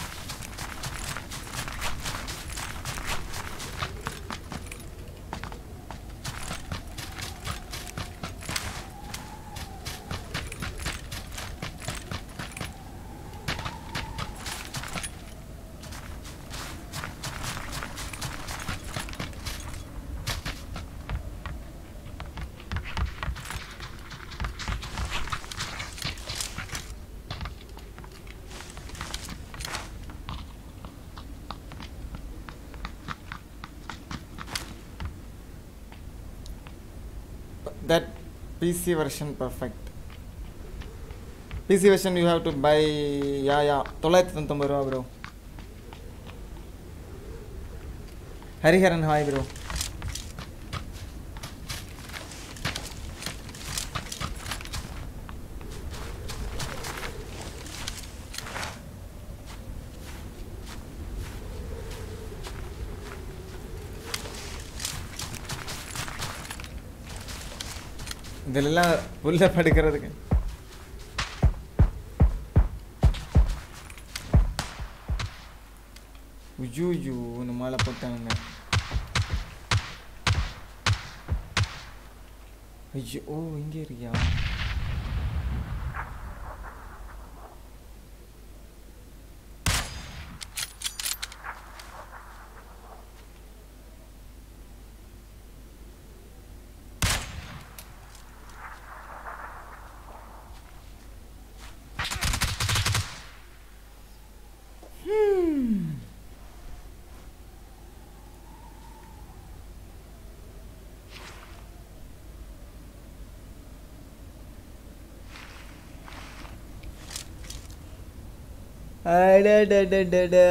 that PC version perfect. PC version you have to buy yeah yeah தொள்ளாயிரத்தி தொண்ணூத்தொம்பது ரூபா ப்ரோ ஹரிஹரன் ஹாய் ப்ரோ இதெல்லாம் புல்ல படுக்கிறதுக்கு ஐயோ இந்த மாலை போட்டாங்க ஐயோ ஓ இங்கே இருக்கியா அடடடடடா.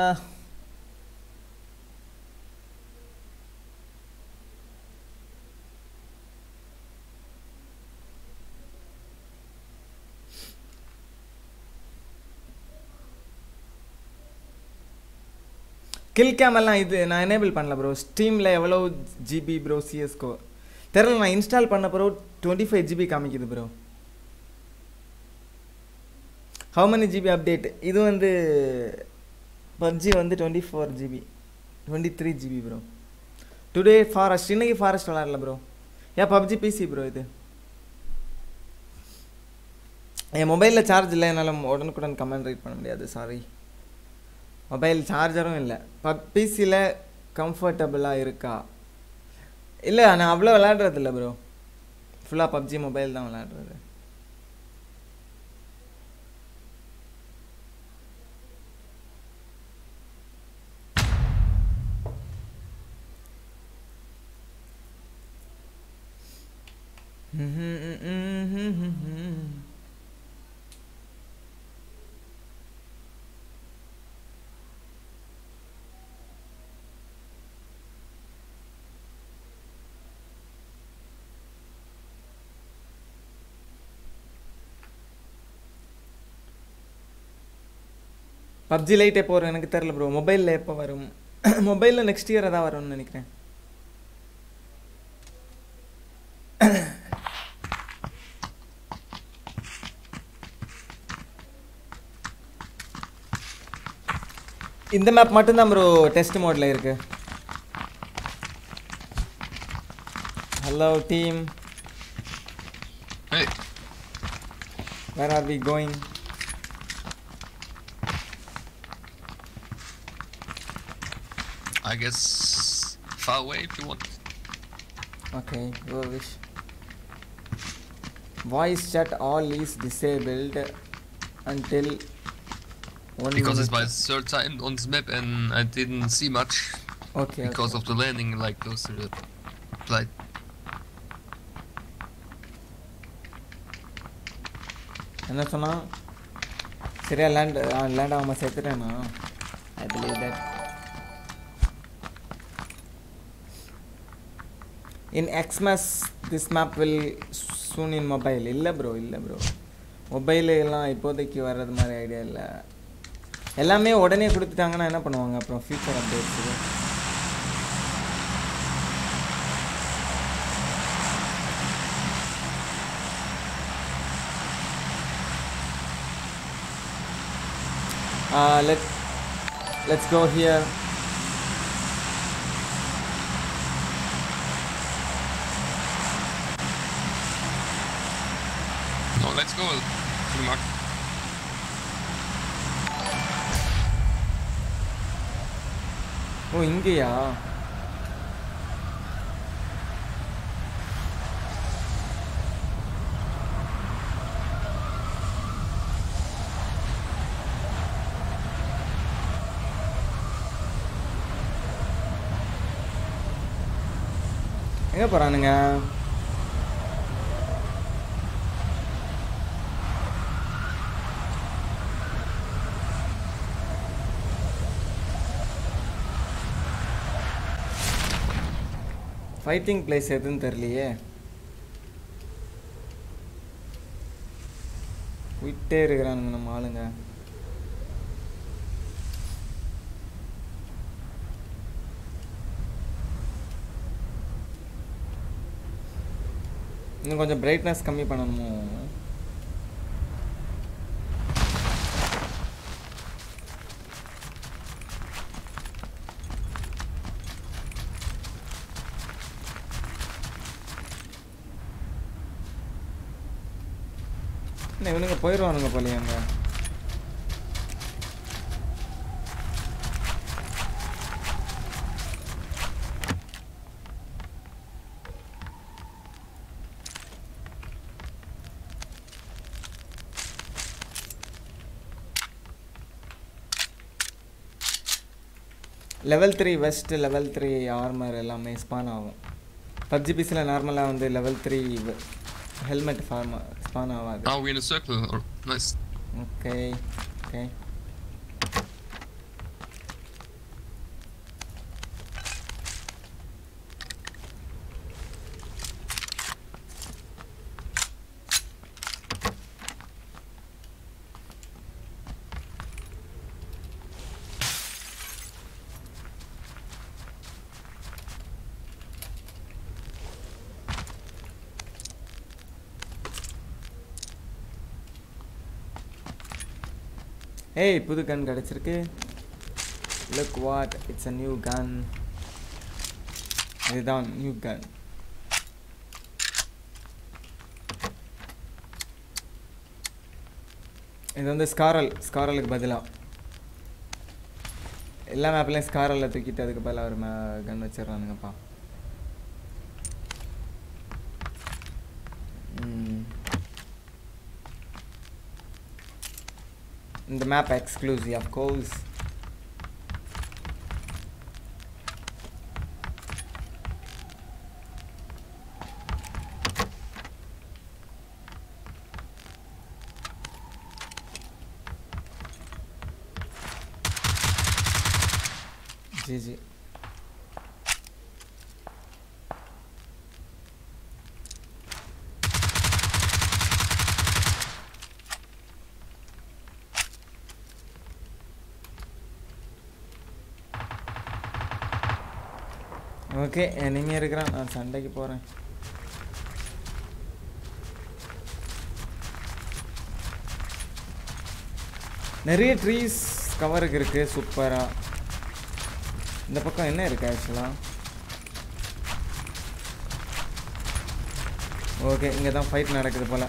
கில் கேம் எல்லாம் இது நான் எனேபிள் பண்ணல ப்ரோ ஸ்டீமில் எவ்வளோ ஜிபி ப்ரோ சிஎஸ்கோ தெரில நான் இன்ஸ்டால் பண்ண ப்ரோ டுவெண்ட்டி ஃபைவ் ஜிபி காமிக்குது bro how many GB update இது வந்து பப்ஜி வந்து twenty four GB twenty three GB bro today forest இன்னைக்கு ஃபாரஸ்ட் விளாட்ல ப்ரோ ஏன் பப்ஜி பிசி ப்ரோ இது என் மொபைலில் சார்ஜ் இல்லை என்னால் உடனுக்குடன் கமெண்ட் ரைட் பண்ண முடியாது சாரி மொபைல் சார்ஜரும் இல்லை பப் பிசியில் கம்ஃபர்டபுளாக இருக்கா இல்லை நான் அவ்வளோ விளையாடுறது இல்லை ப்ரோ ஃபுல்லாக பப்ஜி மொபைல் தான் விளையாடுறது பப்ஜி லைட் எப்போ வரும் எனக்கு தெரில ப்ரோ மொபைலில் எப்போ வரும் மொபைலில் நெக்ஸ்ட் இயர் தான் வரும்னு நினைக்கிறேன் இந்த மேப் மட்டும்தான் ப்ரோ டெஸ்ட் மோடில் இருக்கு hello team Hey, where are we going I guess far away if you want. Okay, your wish. Voice chat all is disabled until one Because it's minute. my third time on this map and I didn't see much Okay. because of the landing like close to the flight. என்ன சொன்னா சரியா லேண்ட் லேண்ட் ஆகாம செத்துட்டேனா I believe that in Xmas this map will soon in mobile இல்லை ப்ரோ இல்லை ப்ரோ மொபைலு எல்லாம் இப்போதைக்கு வர்றது மாதிரி ஐடியா இல்லை எல்லாமே உடனே கொடுத்துட்டாங்கன்னா என்ன பண்ணுவாங்க அப்புறம் ஃபியூச்சர் அப்டேட்ஸுக்கு Uh, let let's go here. No, let's go to the mark. Oh இங்கேயா எங்க போறானுங்க ஃபைட்டிங் பிளேஸ் எதுன்னு தெரியலையே போயிட்டே இருக்கிறானுங்க நம்ம ஆளுங்க இன்னும் கொஞ்சம் பிரைட்னஸ் கம்மி பண்ணணுமோ என்ன இவனுங்க போயிடுவானுங்க போலயே அங்க level three vest level three armour எல்லாமே ஸ்பான் ஆகும் பப்ஜி பிஸில் நார்மலாக வந்து லெவல் த்ரீ ஹெல்மெட் ஃபார்மா ஸ்பான் ஆகாது Now we're in a circle. Or, nice. Okay okay ஏய் புது கன் கிடச்சிருக்கு look what it's a new gun இதுதான் நியூ கன் இது வந்து ஸ்காரல் ஸ்காரலுக்கு பதிலாக எல்லா மேப்லையும் ஸ்காரலில் தூக்கிட்டு அதுக்கு பதிலாக ஒரு மே கன் வச்சிடுறானுங்கப்பா ம். இந்த map exclusive of course G G okay இனிமே இருக்கிறான் நான் சண்டைக்கு போகிறேன் நிறைய ட்ரீஸ் கவருக்கு இருக்குது சூப்பராக இந்த பக்கம் என்ன இருக்கு ஆக்சுவலாக ஓகே இங்கே தான் ஃபைட் நடக்குது போல்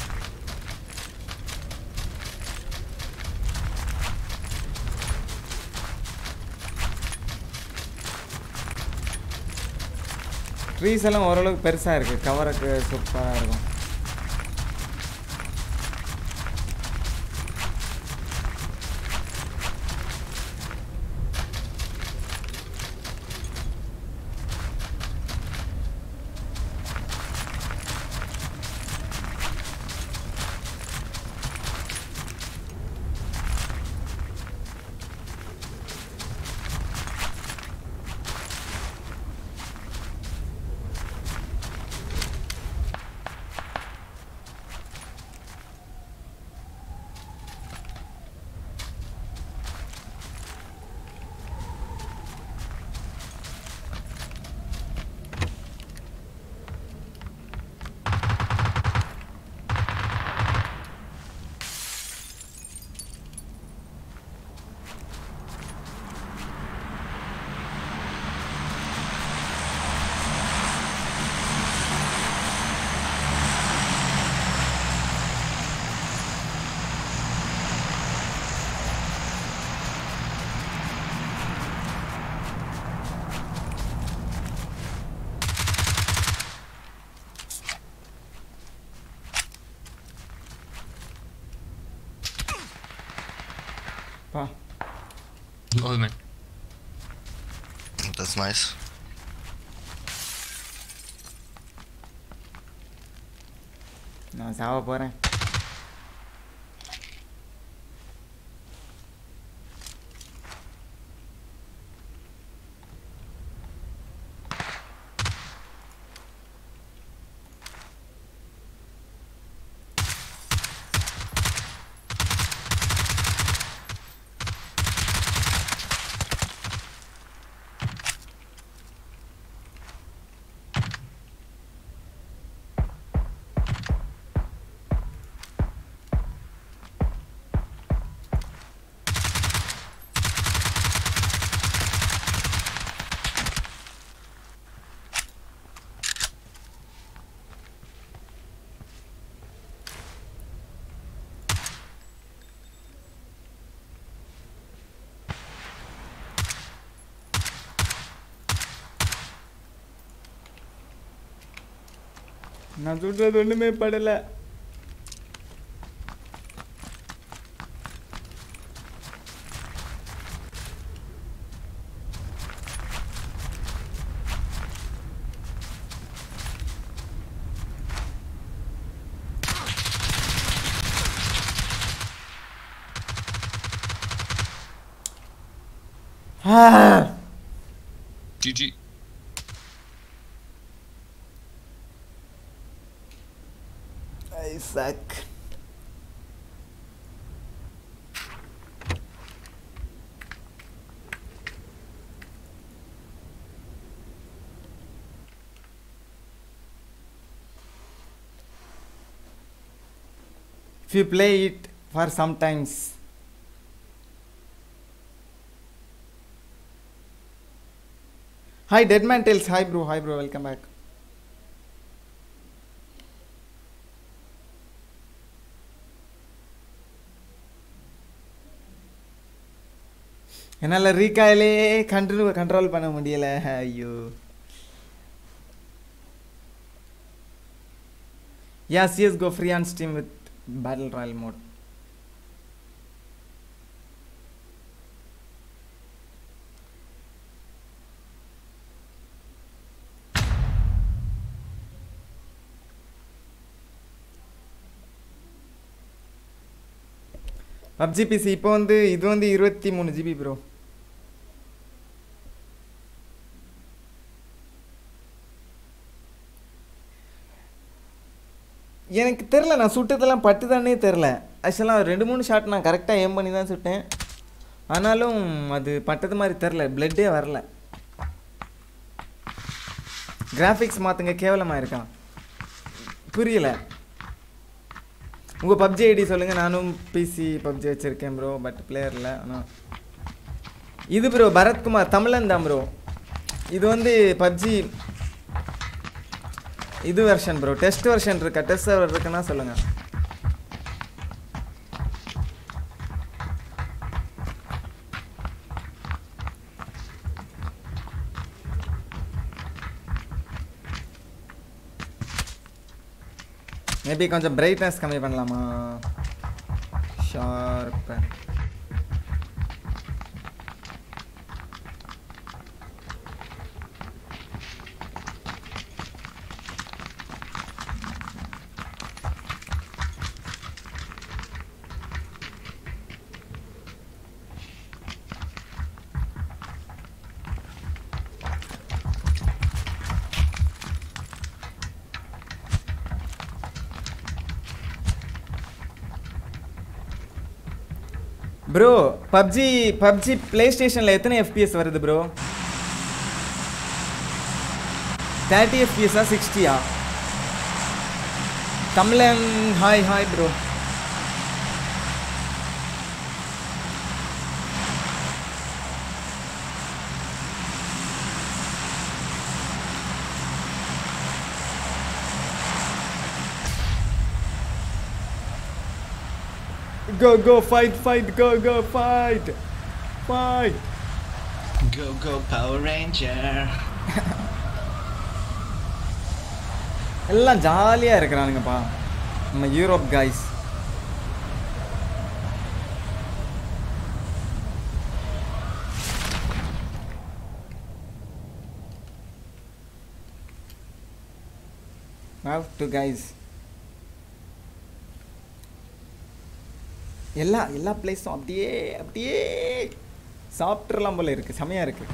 ட்ரீஸ் எல்லாம் ஓரளவுக்கு பெருசாக இருக்குது கவருக்கு சூப்பராக இருக்கும் பா Oh man. That's nice. நான் சாவ போகிறேன் நான் சொல்கிறது ஒன்றுமே படலை Ah! GG. I suck. If you play it for sometimes hi Deadman Tells hi bro hi bro welcome back என்னால் ரீகாயிலே கண்ட்ரோ கண்ட்ரோல் பண்ண முடியல ஐயோ yeah CS go free on Steam with battle royale mode PUBG PC இப்போ வந்து இது வந்து இருபத்தி மூணு ஜிபி ப்ரோ எனக்கு தெரில நான் சுட்டதெல்லாம் பட்டுதானே தெரில ஆக்சுவலாக ரெண்டு மூணு ஷாட் நான் கரெக்டாக ஏம் பண்ணி தான் சுட்டேன் ஆனாலும் அது பட்டது மாதிரி தெரில பிளட்டே வரல கிராஃபிக்ஸ் மாற்றுங்க கேவலமாக இருக்கான் புரியல உங்கள் பப்ஜி ஐடி சொல்லுங்கள் நானும் பிசி பப்ஜி வச்சுருக்கேன் ப்ரோ பட் பிளேயரில் ஆனால் இது ப்ரோ பரத்குமார் தமிழன் தான் ப்ரோ இது வந்து பப்ஜி இது வெர்ஷன் ப்ரோ டெஸ்ட் வெர்ஷன் இருக்கா டெஸ்ட் சர்வர் இருக்குன்னா சொல்லுங்கள் மேபி கொஞ்சம் பிரைட்னஸ் கம்மி பண்ணலாமா sharp bro PUBG PUBG play ஸ்டேஷனில் எத்தனை எஃபிஎஸ் வருது ப்ரோ தேர்ட்டி எஃபிஎஸ்ஸா சிக்ஸ்டியா Tamilan hi hi bro Go, go, fight, fight, go, go, fight! Fight! Go go Power Ranger. எல்லாம் ஜாலியாக இருக்கிறானுங்கப்பா நம்ம Europe guys have to guys எல்லா எல்லா பிளேஸும் அப்படியே அப்படியே சாப்பிட்றலாம் போல இருக்குது செமையாக இருக்குது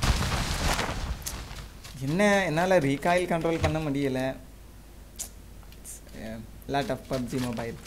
என்ன என்னால் ரீகாயில் கண்ட்ரோல் பண்ண முடியல lot of PUBG mobile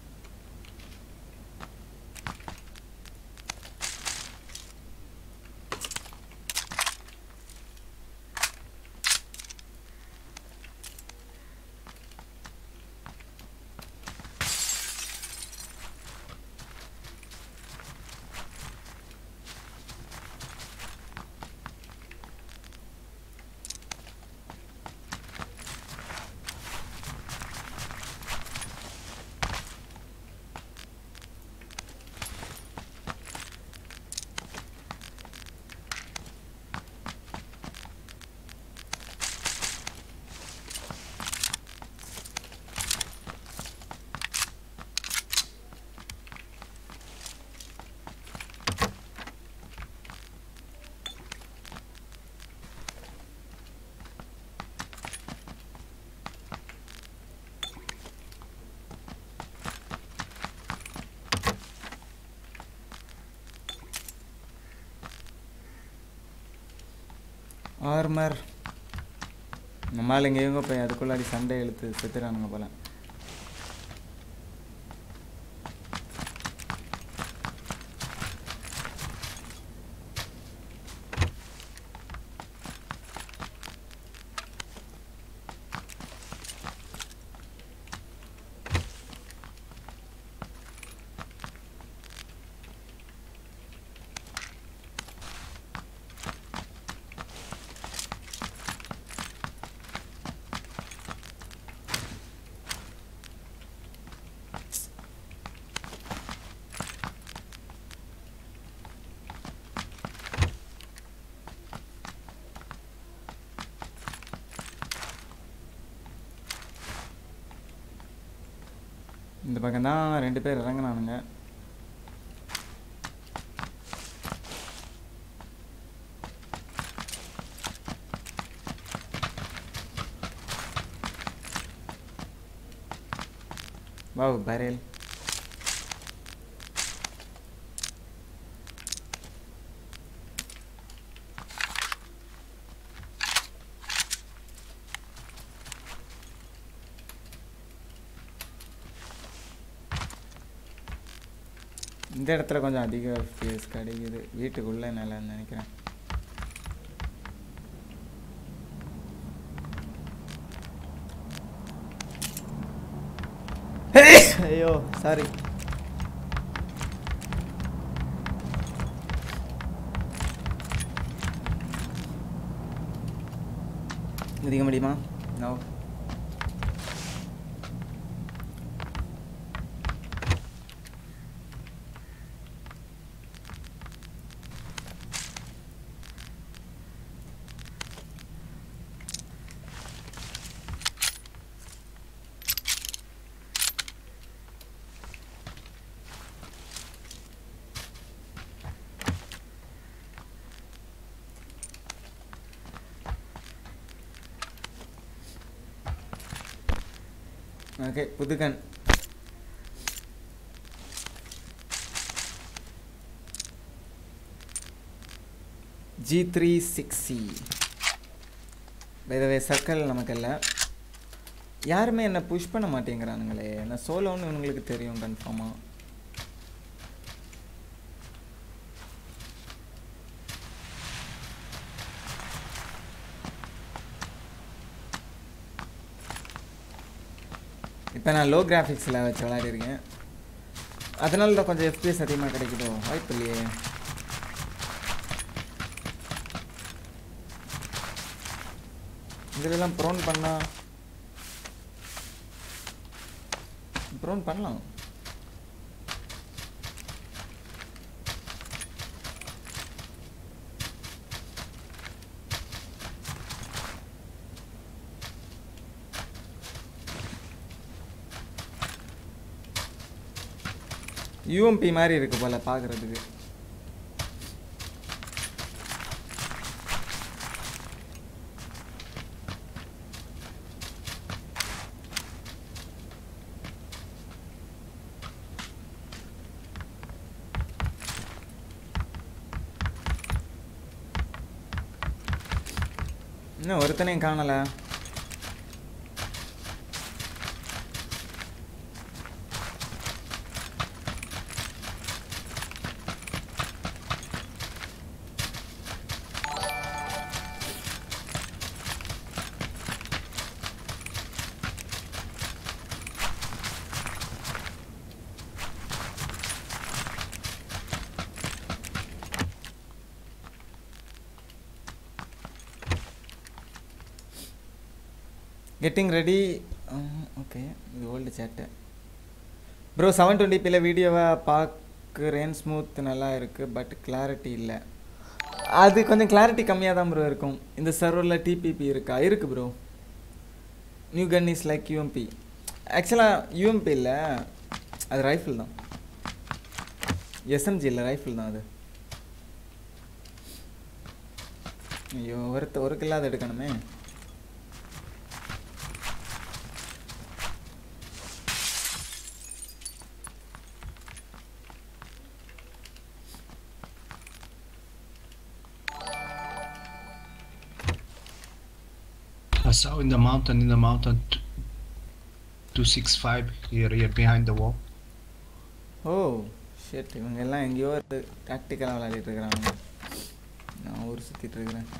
armour நம்மளால் இங்கே எங்கே போய் அதுக்குள்ளாடி சண்டை இழுத்து செத்துறானுங்க போல இந்த பக்கம் தான் ரெண்டு பேர் இறங்குனானுங்க வாவ் பரேல் இந்த இடத்துல கொஞ்சம் அதிக ஃபேஸ் கிடைக்குது வீட்டுக்குள்ளே நல்லா நினைக்கிறேன் ஐயோ சாரி மிதிக்க முடியுமா நோ ஓகே புதுகன் ஜி த்ரீ சிக்ஸ் சி வேதவே சர்க்கிள் நமக்கு இல்லை யாருமே என்னை புஷ் பண்ண மாட்டேங்கிறானுங்களே நான் சோலோன்னு இவங்களுக்கு தெரியும் கன்ஃபார்மாக இப்போ நான் லோ கிராஃபிக்ஸில் வச்சு விளையாடிருக்கேன் அதனால தான் கொஞ்சம் எஃபிஎஸ் அதிகமாக கிடைக்குதோ வாய்ப்பு இல்லையே இதுலலாம் ப்ரோன் பண்ணா ப்ரோன் பண்ணலாம் யூஎம்பி மாதிரி இருக்கு போல பார்க்குறதுக்கு இன்னும் ஒருத்தனையும் காணல கெட்டிங் ரெடி ஓகே இது ஓல்டு சேட்டு ப்ரோ செவன் டுவெண்ட்டி வீடியோவை பார்க்குறேன் ஸ்மூத் நல்லா இருக்குது பட் கிளாரிட்டி இல்லை அது கொஞ்சம் கிளாரிட்டி கம்மியாக தான் ப்ரோ இருக்கும் இந்த சர்வரில் டிபிபி இருக்கா இருக்குது bro new gun is like UMP ஆக்சுவலாக யூஎம்பி இல்லை அது ரைஃபிள் தான் எஸ்எம்ஜி இல்லை ரைஃபிள் தான் அது ஐயோ ஒருத்த ஒரு கில்லாத எடுக்கணுமே I saw in the mountain, in the mountain, t- 265 here, here behind the wall. Oh shit இவங்க எல்லாம் எங்கேயோ ஒரு டாக்டிக்கலாக விளையாடிட்டு இருக்கிறாங்க நான் ஊர் சுற்றிட்டு இருக்கிறேன்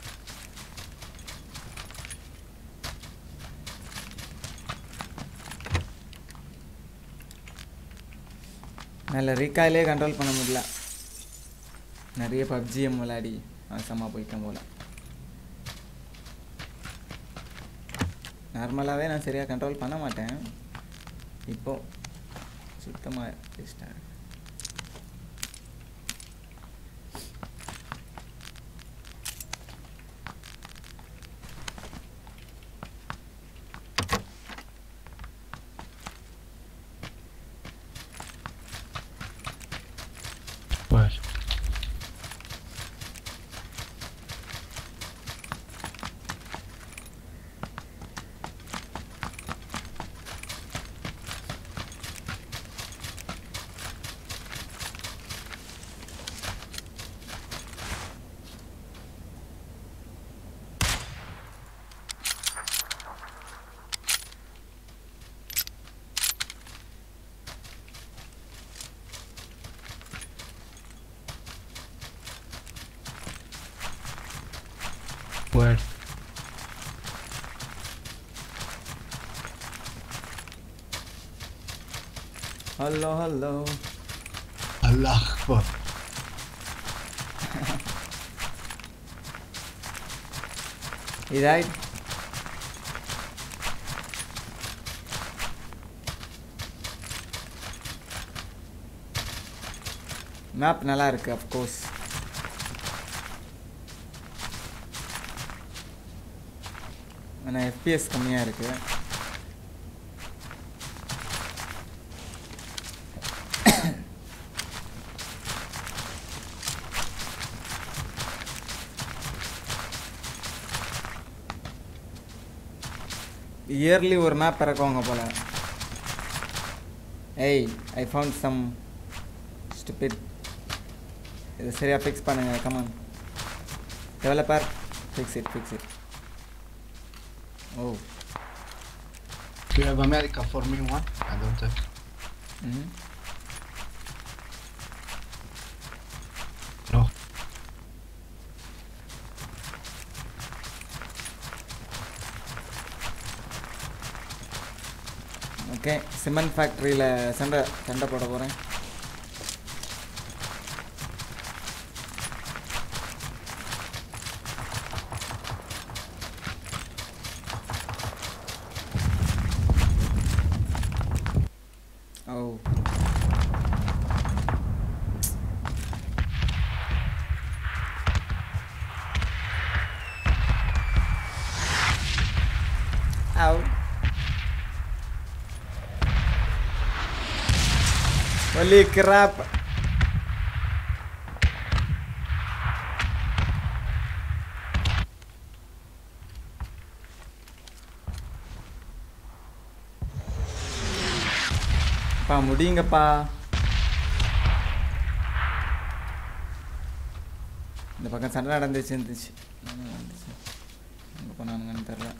நல்ல ரீகாயிலே கண்ட்ரோல் பண்ண முடியல நிறைய பப்ஜிஎம் விளையாடி நாசமாக போயிட்டேன் போல நார்மலாகவே நான் சரியாக கண்ட்ரோல் பண்ண மாட்டேன் இப்போ சுத்தமாக வேஸ்ட்டாக இருக்கு Where? Hello hello Allah Akbar. இதாய் மேப் நல்லா இருக்கு அஃப்கோர்ஸ் ஆனால் எஃபிஎஸ் கம்மியாக இருக்கு இயர்லி ஒரு மேப் இறக்குவாங்க போல ஏய் ஐ ஃபவுண்ட் சம் ஸ்டூபிட் இது சரியாக ஃபிக்ஸ் பண்ணுங்க come on developer fix it fix it oh Do you have America for me one? I don't have. Hmm No. Okay cement ஃபேக்ட்ரியில் சண்டை சண்டை போட போகிறேன் ஓ Ow. Holy crap. பா முடியுங்கப்பா இந்த பக்கம் சண்டை நடந்துச்சு இருந்துச்சு என்ன நடந்துச்சு எங்கே போனானுங்கன்னு தெரில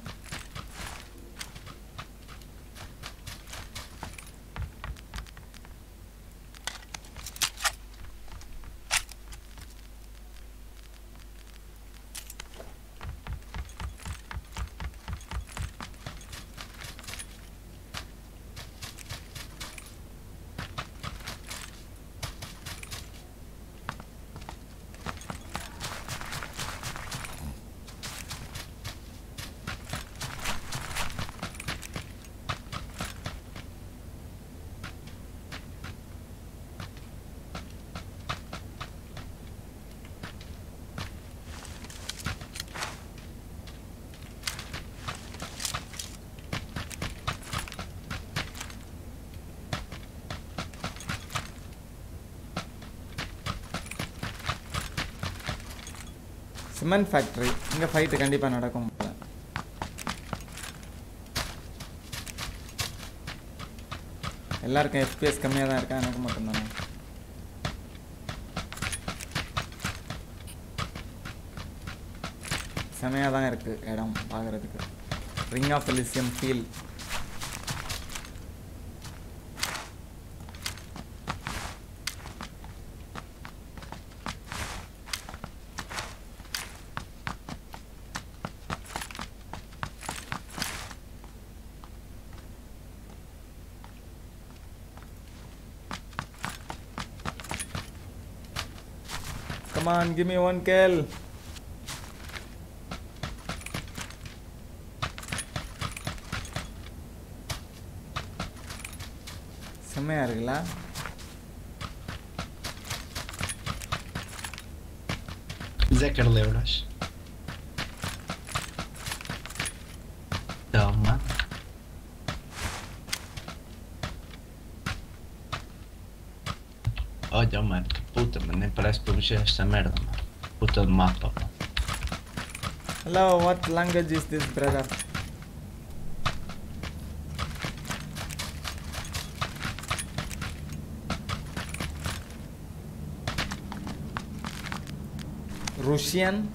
சிமெண்ட் ஃபேக்ட்ரி இங்கே ஃபைட்டு கண்டிப்பாக நடக்கும் போல எல்லாருக்கும் எஃபிஎஸ் கம்மியாக தான் இருக்கா எனக்கு மட்டும்தானே செமையாக தான் இருக்குது இடம் பார்க்குறதுக்கு ring of Elysium feel Come on, give me one kill. செம்மையா இருக்குல்ல Zeker Leuras. Toma. Olha, mano, que puta, mano, nem parece que eu mexer esta merda, mano. Puta de mapa, mano. Hello, what language is this, brother? Russian?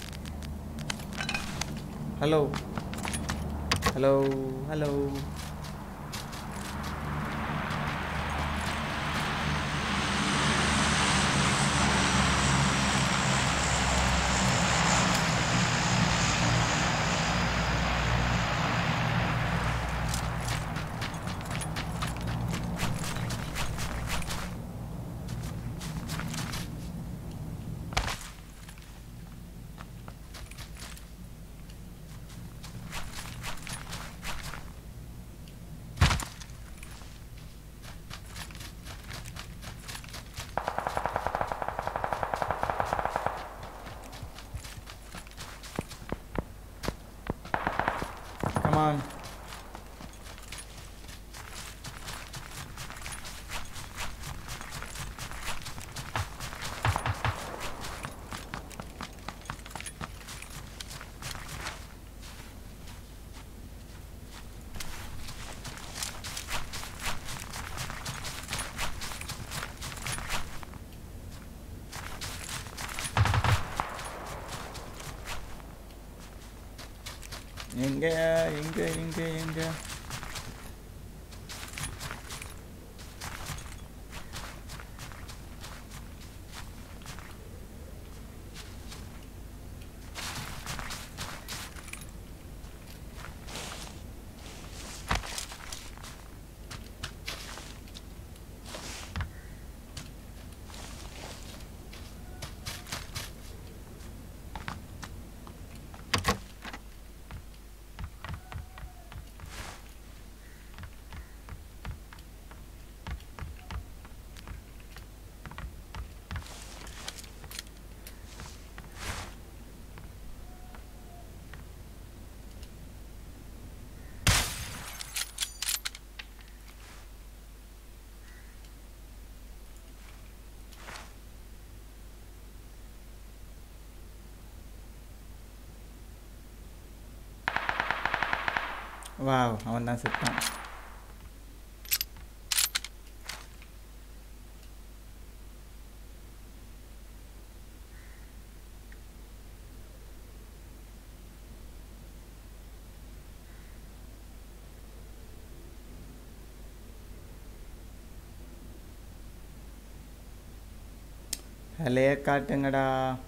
Hello. Hello, hello. எங்க எங்க எங்க எங்க வாவ் அவன் தான் செத்தான் வேலையை காட்டுங்கடா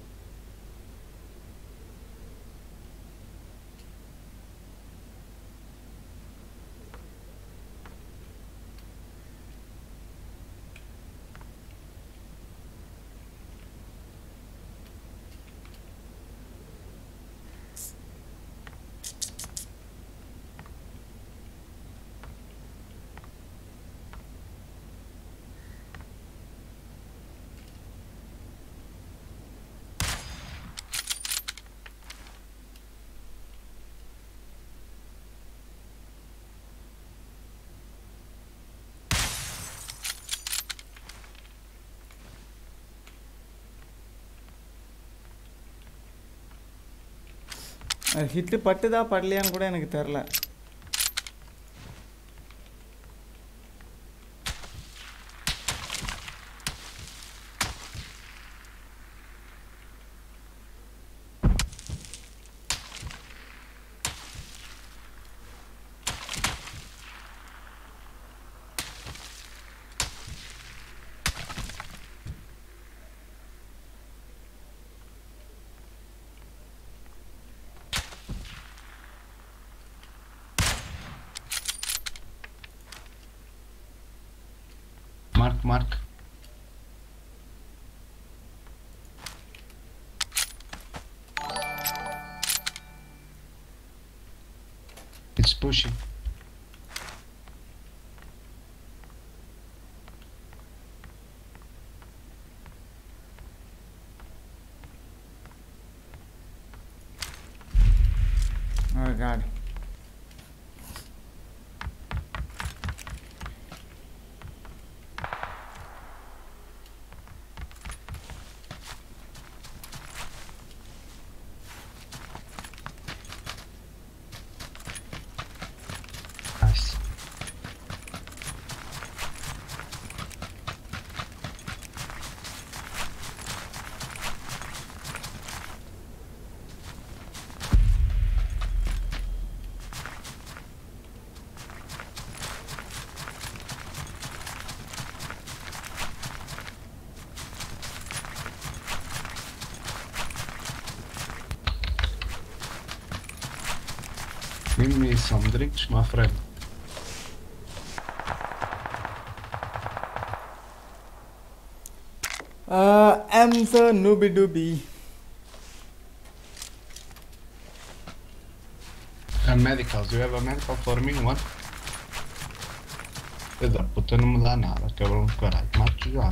அது ஹிட்டு பட்டுதா படலையான்னு கூட எனக்கு தெரில Mark, Mark. It's pushing. Oh god. Nice. Give me some drinks, my friend. Uh, I'm so nooby dooby. And medicals, do you have a medical for me? One? Pedro, puta, não me dá nada, cabrão do caralho. Mato já.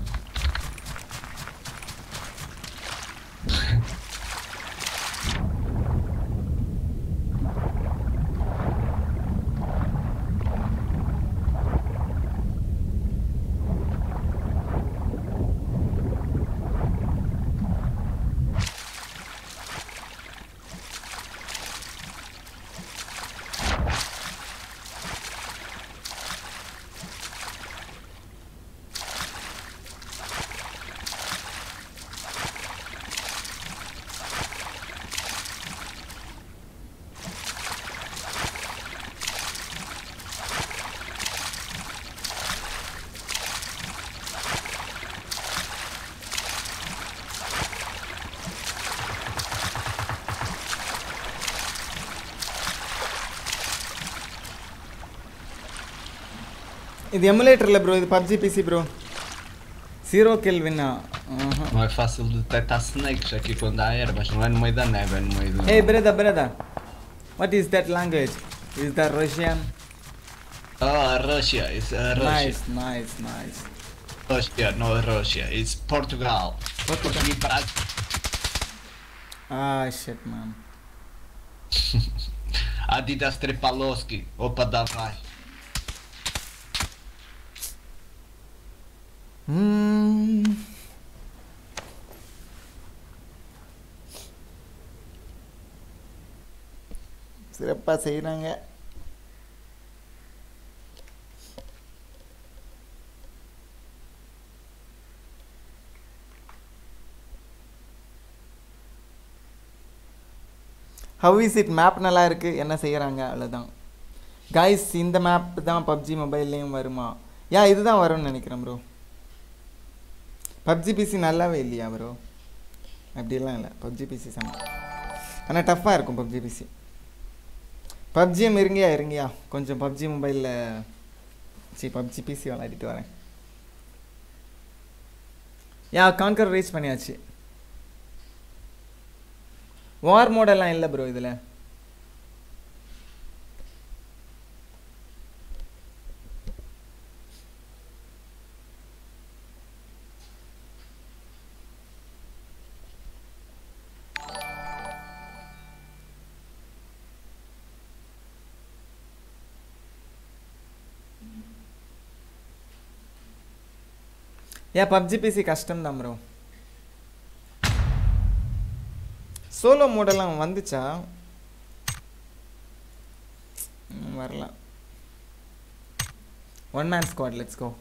இது எமுலேட்டரில் ப்ரோ இது பப்ஜி பிசி ப்ரோ ஜீரோ கெல்வின்னா Não é fácil detectar snakes aqui quando há ervas, não é no meio da neve, é no meio do. Hey brother, brother. What is that language? Is that Russian? Ah, Russia, it's uh, Russia. Nice, nice, nice. Russia, no Russia, it's Portugal. Portugal. Consegui parar. Ah, shit, man. Adidas Trepalowski, opa давай. Hmm. சிறப்பாக செய்கிறாங்க ஹவ் இஸ் இட் மேப் நல்லா இருக்குது என்ன செய்கிறாங்க அவ்வளோதான் கைஸ் இந்த மேப் தான் பப்ஜி மொபைல்லையும் வருமா யா இதுதான் வரும்னு நினைக்கிறேன் ப்ரோ பப்ஜி பிசி நல்லாவே இல்லையா ப்ரோ அப்படிலாம் இல்லை பப்ஜி பிசி செம்ம ஆனால் டஃப்பாக இருக்கும் பப்ஜி பிசி பப்ஜியும் இருங்கயா இருங்கயா கொஞ்சம் பப்ஜி மொபைலில் சி பப்ஜி பிசி விளையாடிட்டு வரேன் யா கான்கர் ரீச் பண்ணியாச்சு வார் மோடெல்லாம் இல்லை ப்ரோ இதில் ஏன் பப்ஜி பிசி கஷ்டம் தான் ப்ரோ சோலோ மோடெல்லாம் வந்துச்சா ம், வரலாம் one man squad let's go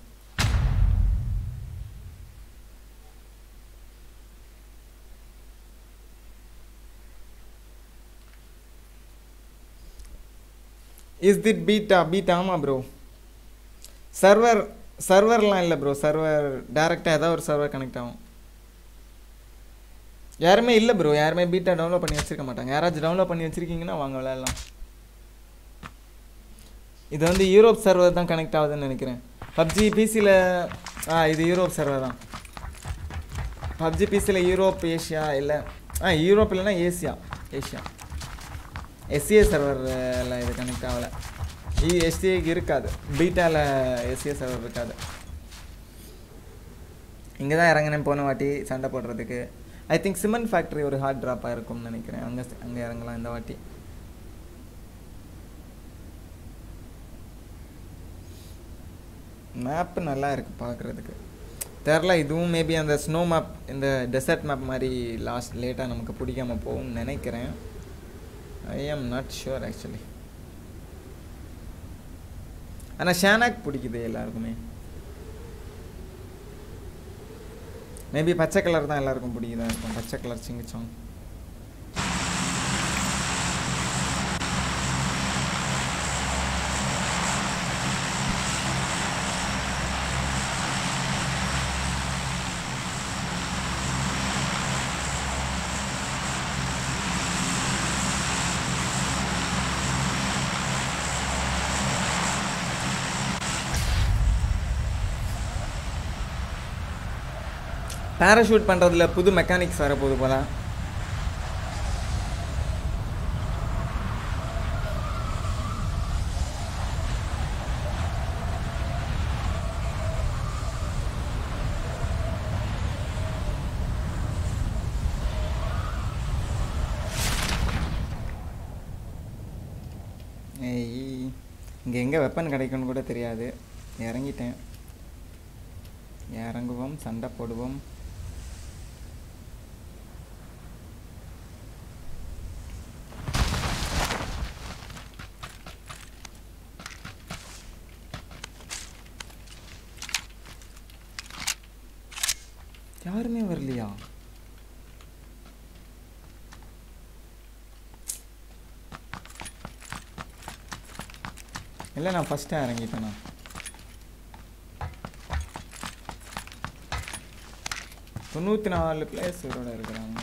is this beta beta ஆமாம் ப்ரோ சர்வர் சர்வர்லாம் இல்லை ப்ரோ சர்வர் டேரெக்டாக ஏதாவது ஒரு சர்வர் கனெக்ட் ஆகும் யாருமே இல்லை ப்ரோ யாருமே பீட்டா டவுன்லோட் பண்ணி வச்சிருக்க மாட்டாங்க யாராச்சும் டவுன்லோட் பண்ணி வச்சிருக்கீங்கன்னா வாங்க விளையாடலாம் இது வந்து யூரோப் சர்வர் தான் கனெக்ட் ஆகுதுன்னு நினைக்கிறேன் பப்ஜி பிசியில் ஆ இது யூரோப் சர்வர் தான் பப்ஜி பிசியில் யூரோப் ஏஷியா இல்லை ஆ யூரோப் இல்லைன்னா ஏசியா ஏஷியா எஸ்சிஏ சர்வரில் இது கனெக்ட் ஆகலை எஸ்சிஏக்கு இருக்காது பீட்டாவில் எஸ்சிஏ சர்வர் இருக்காது இங்கே தான் இறங்கினேன் போன வாட்டி சண்டை போடுறதுக்கு ஐ திங்க் சிமெண்ட் ஃபேக்ட்ரி ஒரு ஹார்ட் ட்ராப்பாக இருக்கும்னு நினைக்கிறேன் அங்கே அங்கே இறங்கலாம் இந்த வாட்டி மேப்பு நல்லா இருக்குது பார்க்குறதுக்கு தெரில இதுவும் மேபி அந்த ஸ்னோ மேப் இந்த டெசர்ட் மேப் மாதிரி லாஸ்ட் லேட்டாக நமக்கு பிடிக்காம போகும்னு நினைக்கிறேன் ஐ ஆம் நாட் ஷுர் ஆக்சுவலி ஆனால் ஷானாக் பிடிக்குது எல்லாருக்குமே மேபி பச்சை கலர் தான் எல்லாருக்கும் பிடிக்குதா இருக்கும் பச்சை கலர் சிங்கிச்சோம் பேராஷூட் பண்ணுறதுல புது மெக்கானிக்ஸ் வரப்போகுது போல ஏய் இங்கே எங்கே வெப்பன் கிடைக்கும்னு கூட தெரியாது இறங்கிட்டேன் இறங்குவோம் சண்டை போடுவோம் யாருமே வரலையா இல்லை நான் ஃபஸ்ட்டு இறங்கிட்டேண்ணா தொண்ணூற்றி நாலு பிளேஸரோட இருக்கிறாங்க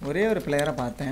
ஒரே ஒரு பிளேயரை பார்த்தேன்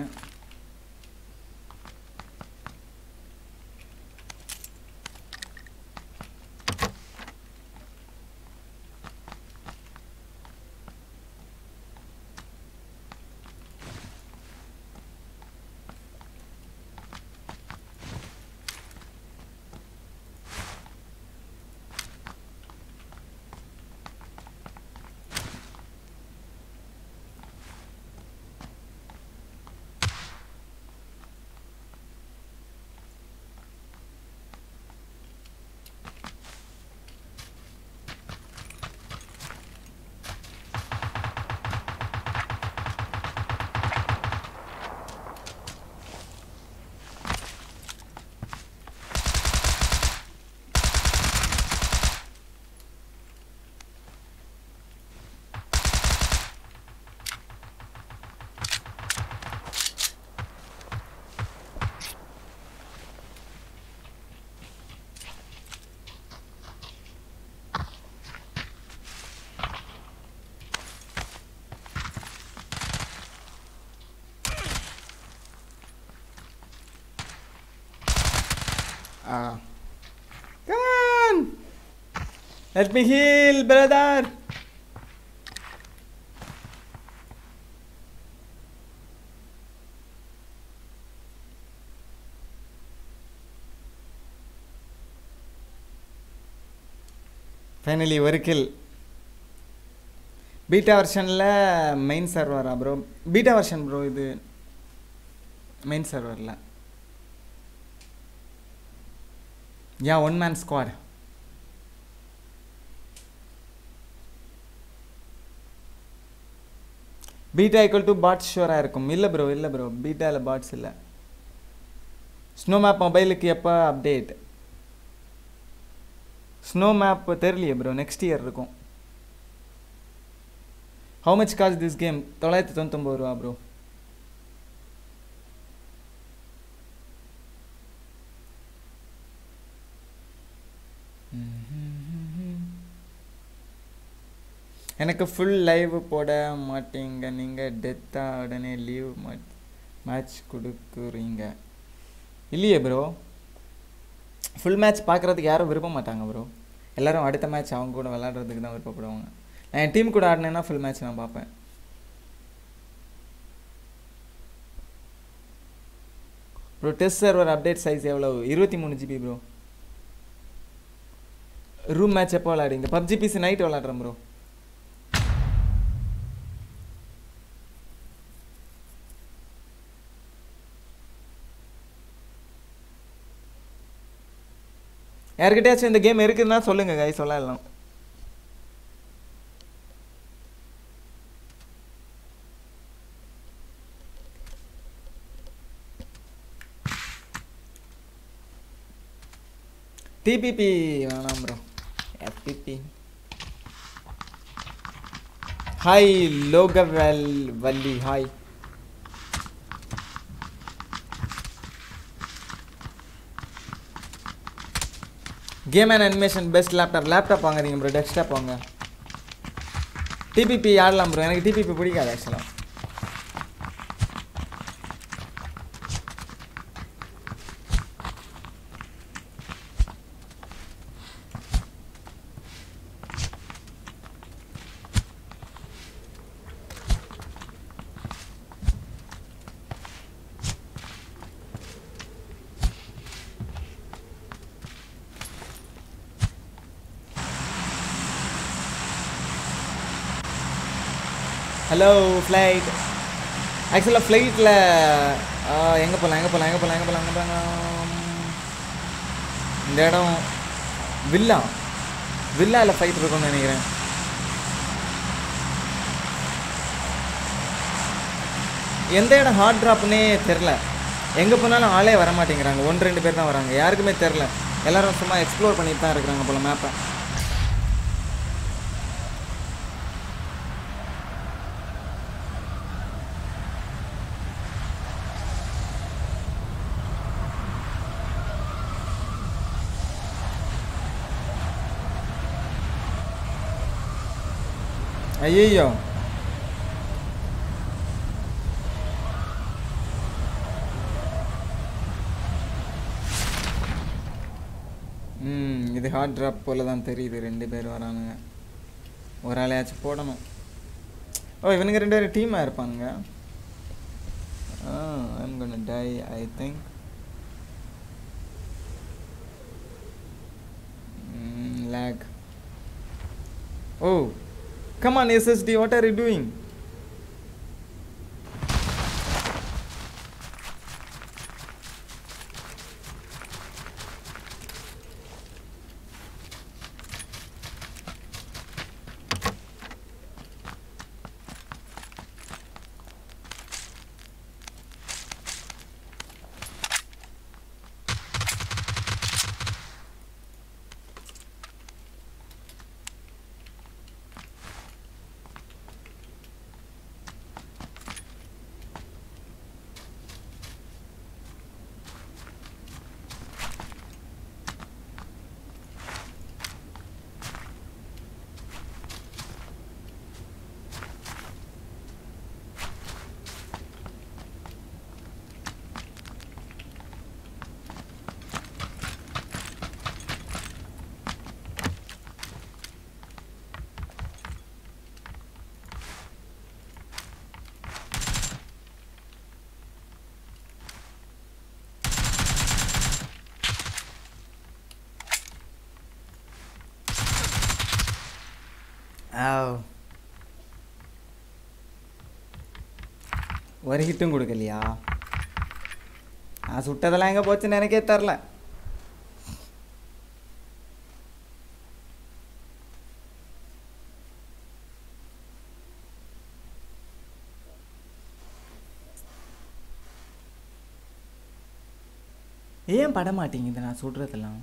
Ah. Come on! Let me heal, brother! Finally ஒரு கில் பீட்டா வெர்ஷனில் மெயின் சர்வரா ப்ரோ பீட்டா வெர்ஷன் ப்ரோ இது மெயின் சர்வரில் yeah one man squad beta equal to bots ஷுவராக இருக்கும் இல்லை ப்ரோ இல்லை ப்ரோ பீட்டாவில் பாட்ஸ் இல்லை ஸ்னோ மேப் மொபைலுக்கு எப்போ அப்டேட் ஸ்னோ மேப் தெரியலையே ப்ரோ நெக்ஸ்ட் இயர் இருக்கும் how much cost this game தொள்ளாயிரத்தி தொண்ணூத்தொம்பது ரூபா ப்ரோ எனக்கு ஃபுல் லைவ் போட மாட்டீங்க நீங்கள் டெத்தாக உடனே லீவ் மேட்ச் கொடுக்குறீங்க இல்லையே ப்ரோ ஃபுல் மேட்ச் பார்க்குறதுக்கு யாரும் விரும்ப மாட்டாங்க ப்ரோ எல்லாரும் அடுத்த மேட்ச் அவங்க கூட விளாட்றதுக்கு தான் விருப்பப்படுவாங்க நான் என் டீம் கூட ஆடினேன்னா ஃபுல் மேட்ச் நான் பார்ப்பேன் bro test server update size எவ்வளோ இருபத்தி மூணு ஜிபி ப்ரோ ரூம் மேட்ச் எப்போ விளாடுங்க பப்ஜி பிசி நைட் விளாட்றேன் ப்ரோ யார்கிட்டயாச்சும் இந்த கேம் இருக்குதுன்னா சொல்லுங்க கை சொல்லலாம் டிபிபி வேணாம் ப்ரோ எஃபிபி ஹாய் லோகவல் Valli hi game and animation best laptop laptop வாங்குறீங்க ப்ரோ டெஸ்க்டாப் வாங்க டிபிபி ஆடலாம் ப்ரோ எனக்கு டிபிபி பிடிக்காது ஆக்சுவலாக ஹலோ ஃப்ளைட் ஆக்சுவலாக ஃப்ளைட்டில் எங்கே போகலாம் எங்கே போகலாம் எங்கே போகலாம் எங்கே போகலாம் எங்கே போகலாம் இந்த இடம் வில்லா வில்லாவில் ஃப்ளைட் இருக்கும்னு நினைக்கிறேன் எந்த இடம் ஹார்ட் ட்ராப்னே தெரில எங்கே போனாலும் ஆளே வர மாட்டேங்கிறாங்க ஒன்று ரெண்டு பேர் தான் வராங்க யாருக்குமே தெரில எல்லாரும் சும்மா எக்ஸ்ப்ளோர் பண்ணிட்டு தான் இருக்கிறாங்க போல மேப்பை ஐயோ ஷார்ட் ட்ராப் போல தான் தெரியுது ரெண்டு பேர் வரானுங்க ஒரு ஆளையாச்சும் போடணும் ஓ இவனுங்க ரெண்டு பேரும் டீமாக இருப்பானுங்க ஆ I'm gonna die I think lag oh come on ssd what are you doing ஆவ் ஒரு ஹிட்டும் கொடுக்கலையா நான் சுட்டதெல்லாம் எங்கே போச்சுன்னு எனக்கே தெரில ஏன் பட மாட்டேங்குது நான் சுடுறதெல்லாம்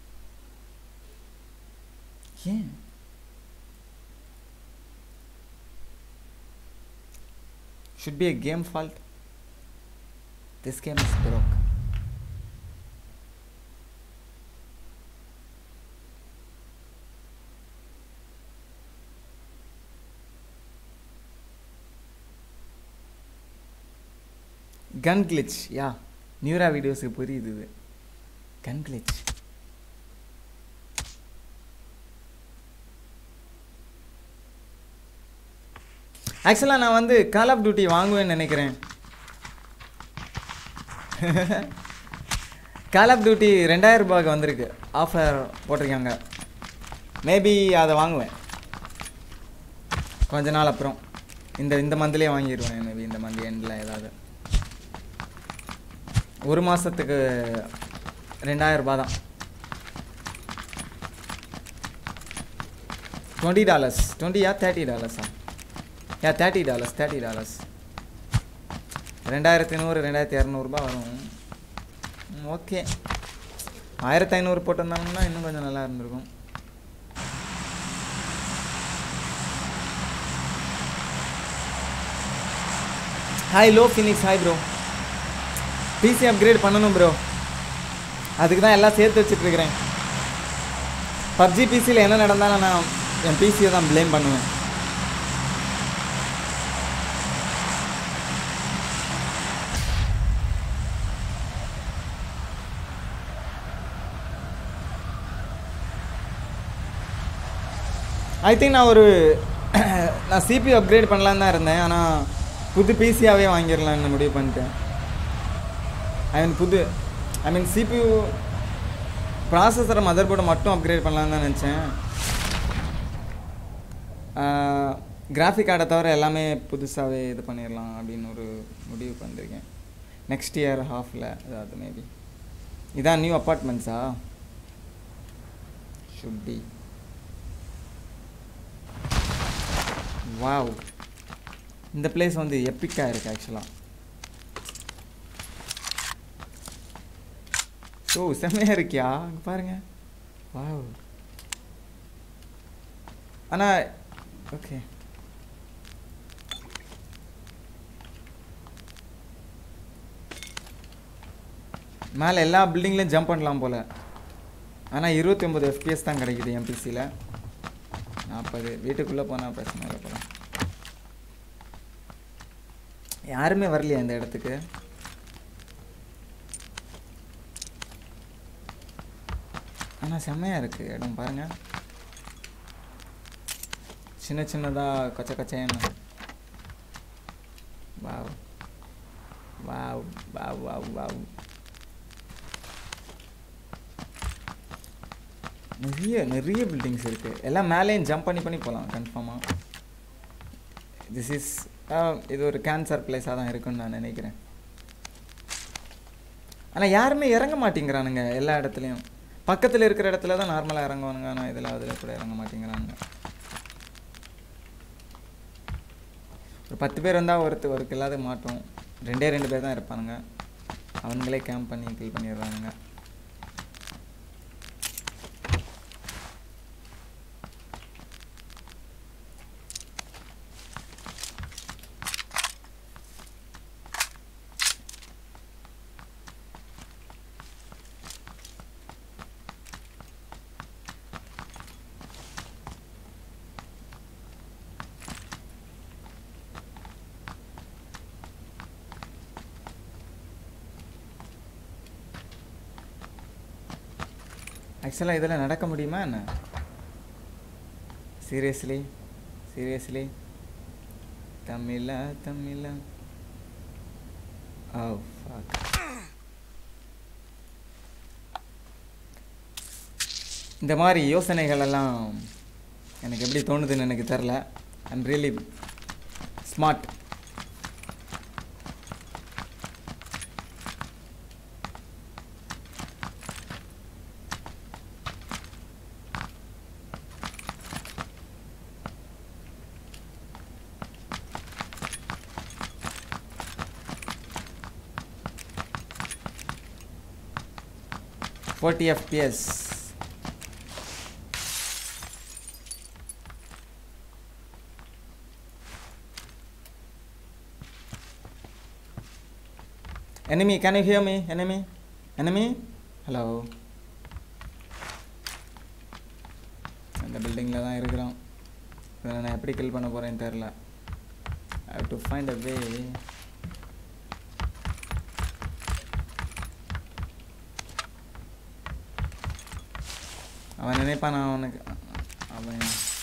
ஏன் should be a game fault. This game is broke. கன் கிளிச் யா நியூரா வீடியோஸுக்கு புரியுது இது கன் கிளிச் ஆக்சுவலாக நான் வந்து கால் ஆஃப் டியூட்டி வாங்குவேன்னு நினைக்கிறேன் கால் ஆஃப் டியூட்டி ரெண்டாயிரம் ரூபாய்க்கு வந்திருக்கு ஆஃபர் போட்டிருக்காங்க மேபி அதை வாங்குவேன் கொஞ்ச நாள் அப்புறம் இந்த இந்த மந்த்லேயே வாங்கிடுவேன் மேபி இந்த மந்த் எண்டில் ஏதாவது ஒரு மாதத்துக்கு ரெண்டாயிரம் ரூபாய் தான் டுவெண்ட்டி டாலர்ஸ் டுவெண்ட்டியா தேர்ட்டி டாலர்ஸா yeah thirty dollars thirty dollars ரெண்டாயிரத்தி நூறு ரெண்டாயிரத்தி இரநூறுபா வரும் ஓகே ஆயிரத்தி ஐநூறு போட்டிருந்தாங்கன்னா இன்னும் கொஞ்சம் நல்லா இருந்திருக்கும் ஹாய் லோ Phoenix hi bro PC upgrade பண்ணணும் ப்ரோ அதுக்கு தான் எல்லாம் சேர்த்து வச்சுட்ருக்கிறேன் பப்ஜி பிசியில் என்ன நடந்தாலும் நான் என் பிசியை தான் ப்ளேம் பண்ணுவேன் ஐ திங்க் நான் ஒரு நான் சிபி அப்கிரேட் பண்ணலான்னு தான் இருந்தேன் ஆனால் புது பிசியாகவே வாங்கிடலான்னு முடிவு பண்ணிட்டேன் ஐ மீன் புது ஐ மீன் சிபியூ ப்ராசஸரை மதர் போர்டை மட்டும் அப்கிரேட் பண்ணலான்னு தான் நினச்சேன் கிராஃபிக் கார்டை தவிர எல்லாமே புதுசாகவே இது பண்ணிடலாம் அப்படின்னு ஒரு முடிவுக்கு வந்திருக்கேன் நெக்ஸ்ட் இயர் ஹாஃபில் அதாவது மேபி இதான் நியூ அப்பார்ட்மெண்ட்ஸா ஷுட் பி வாவ் இந்த பிளேஸ் வந்து எப்பிக்காக இருக்குது ஆக்சுவலாக ஓ செம்மையாக இருக்கியா இங்க பாருங்க வாவ் ஆனால் ஓகே மேலே எல்லா பில்டிங்லேயும் ஜம்ப் பண்ணலாம் போல் ஆனால் இருபத்தி ஒம்பது எஃபிஎஸ் தான் கிடைக்குது என் பிசியில் நாற்பது வீட்டுக்குள்ளே போனால் பிரச்சனை இல்லை போல யாருமே வரலையா இந்த இடத்துக்கு ஆனால் செம்மையாக இருக்குது இடம் பாருங்கள் சின்ன சின்னதாக கொச்ச கொச்சைன்னு wow wow wow wow wow நிறைய நிறைய பில்டிங்ஸ் இருக்குது எல்லாம் மேலேயும் ஜம்ப் பண்ணி பண்ணி போகலாம் கன்ஃபார்மாக திஸ் இஸ் இது ஒரு கேன்சர் பிளேஸாக தான் இருக்குன்னு நான் நினைக்கிறேன் ஆனால் யாருமே இறங்க மாட்டேங்கிறானுங்க எல்லா இடத்துலையும் பக்கத்தில் இருக்கிற இடத்துல தான் நார்மலாக இறங்குவானுங்க ஆனால் இதில் அதில் கூட இறங்க மாட்டேங்கிறானுங்க ஒரு பத்து பேர் வந்தால் ஒருத்தர் ஒருக்கு இல்லாத மாட்டோம் ரெண்டே ரெண்டு பேர் தான் இருப்பானுங்க அவனுங்களே கேம்ப் பண்ணி கில் பண்ணிடுறானுங்க ஆக்சுவலாக இதில் நடக்க முடியுமா என்ன சீரியஸ்லி சீரியஸ்லி தமிழா தமிழா ஓ fuck இந்த மாதிரி யோசனைகள் எல்லாம் எனக்கு எப்படி தோணுதுன்னு எனக்கு தெரில I'm really smart forty FPS enemy can you hear me enemy enemy hello அந்த பில்டிங்கில் தான் இருக்கிறோம் இதில் நான் எப்படி கில் பண்ண போகிறேன்னு தெரில I have to find a way அவன் நினைப்பான் நான் அவனுக்கு அவன்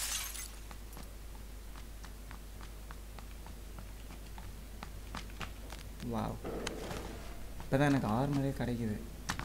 வாவ் இப்போ தான் எனக்கு ஆர்மரே கிடைக்குது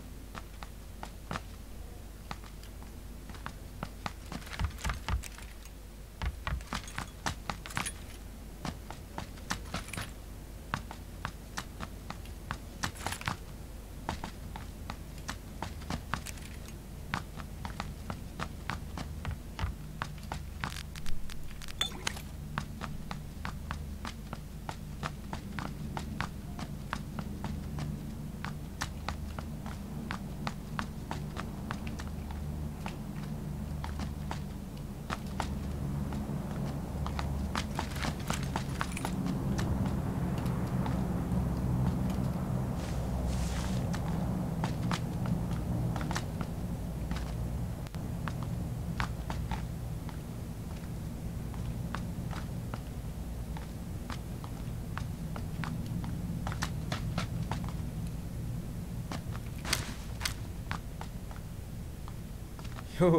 யோ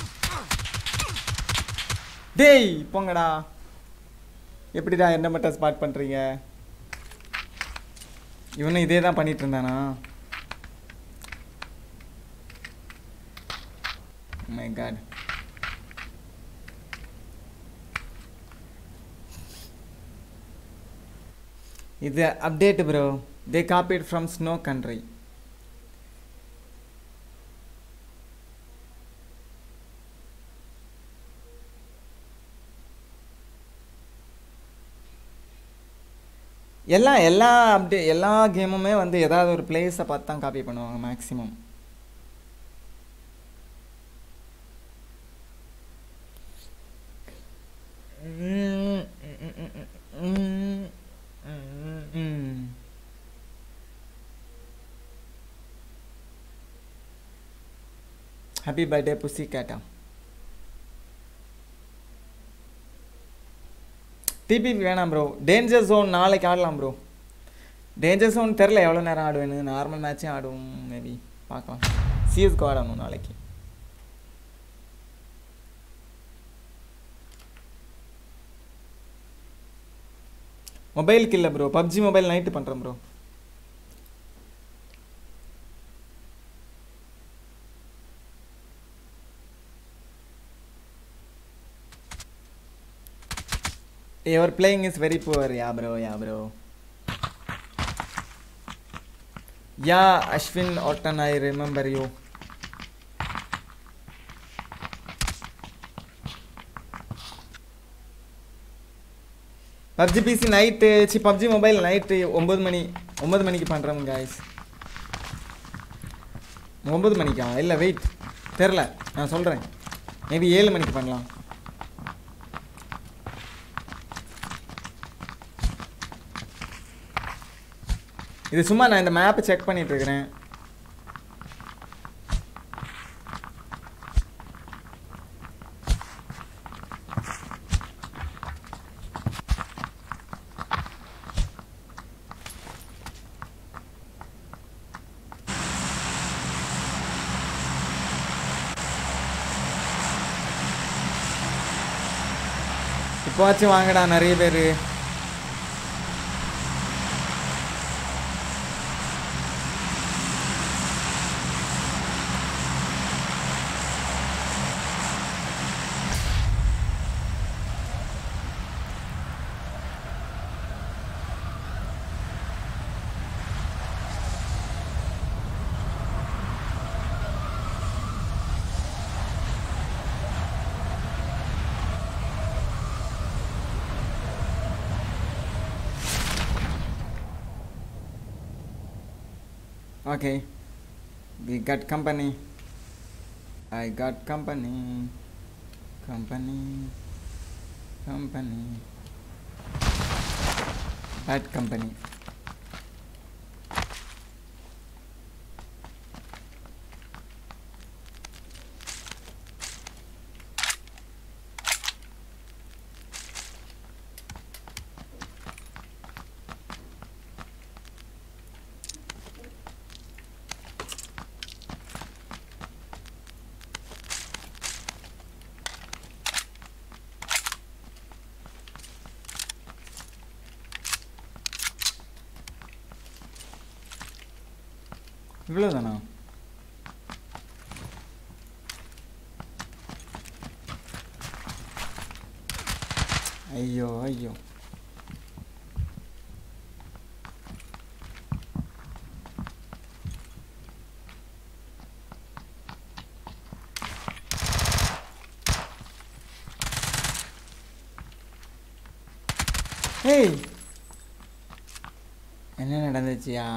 டேய் போங்கடா எப்படிடா என்ன மட்டும் ஸ்பாட் பண்ணுறீங்க இவனும் இதே தான் பண்ணிட்டு இருந்தானா மை காட் இது update bro they copied from snow country எல்லாம் எல்லா அப்டே எல்லா கேமுமே வந்து ஏதாவது ஒரு பிளேஸை பார்த்து தான் காப்பி பண்ணுவாங்க மேக்ஸிமம் ஹாப்பி பர்த்டே புசி கேட்டா டிபிபி வேணாம் ப்ரோ டேஞ்சர் ஜோன் நாளைக்கு ஆடலாம் ப்ரோ டேஞ்சர் ஜோன் தெரில எவ்வளோ நேரம் ஆடுவேன்னு நார்மல் மேட்சே ஆடுவோம் மேபி பார்க்கலாம் சிஎஸ்க்கு ஆடணும் நாளைக்கு மொபைலுக்கு இல்லை ப்ரோ பப்ஜி மொபைல் நைட்டு பண்ணுறேன் bro Your playing is very poor, yeah, bro, yeah, bro. Yeah, Ashwin Orton, I remember you. PUBG PC night சி பப்ஜி மொபைல் நைட்டு ஒம்பது மணி ஒம்பது மணிக்கு பண்ணுறோம் guys ஒம்பது மணிக்கா இல்லை வெயிட் தெரில நான் சொல்கிறேன் மேபி ஏழு மணிக்கு பண்ணலாம் இது சும்மா நான் இந்த மேப்பை செக் பண்ணிட்டு இருக்கிறேன் இப்போவாச்சும் வாங்கடா நிறைய பேர் Okay. We got company. I got company. Company. Company. Bad company. இவ்வளோதானா ஐயோ ஐயோ ஏய் என்ன நடந்துச்சியா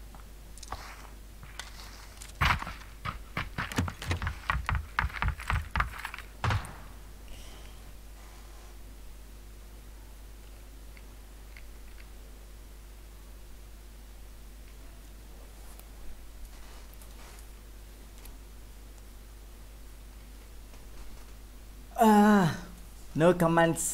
Ah, no comments.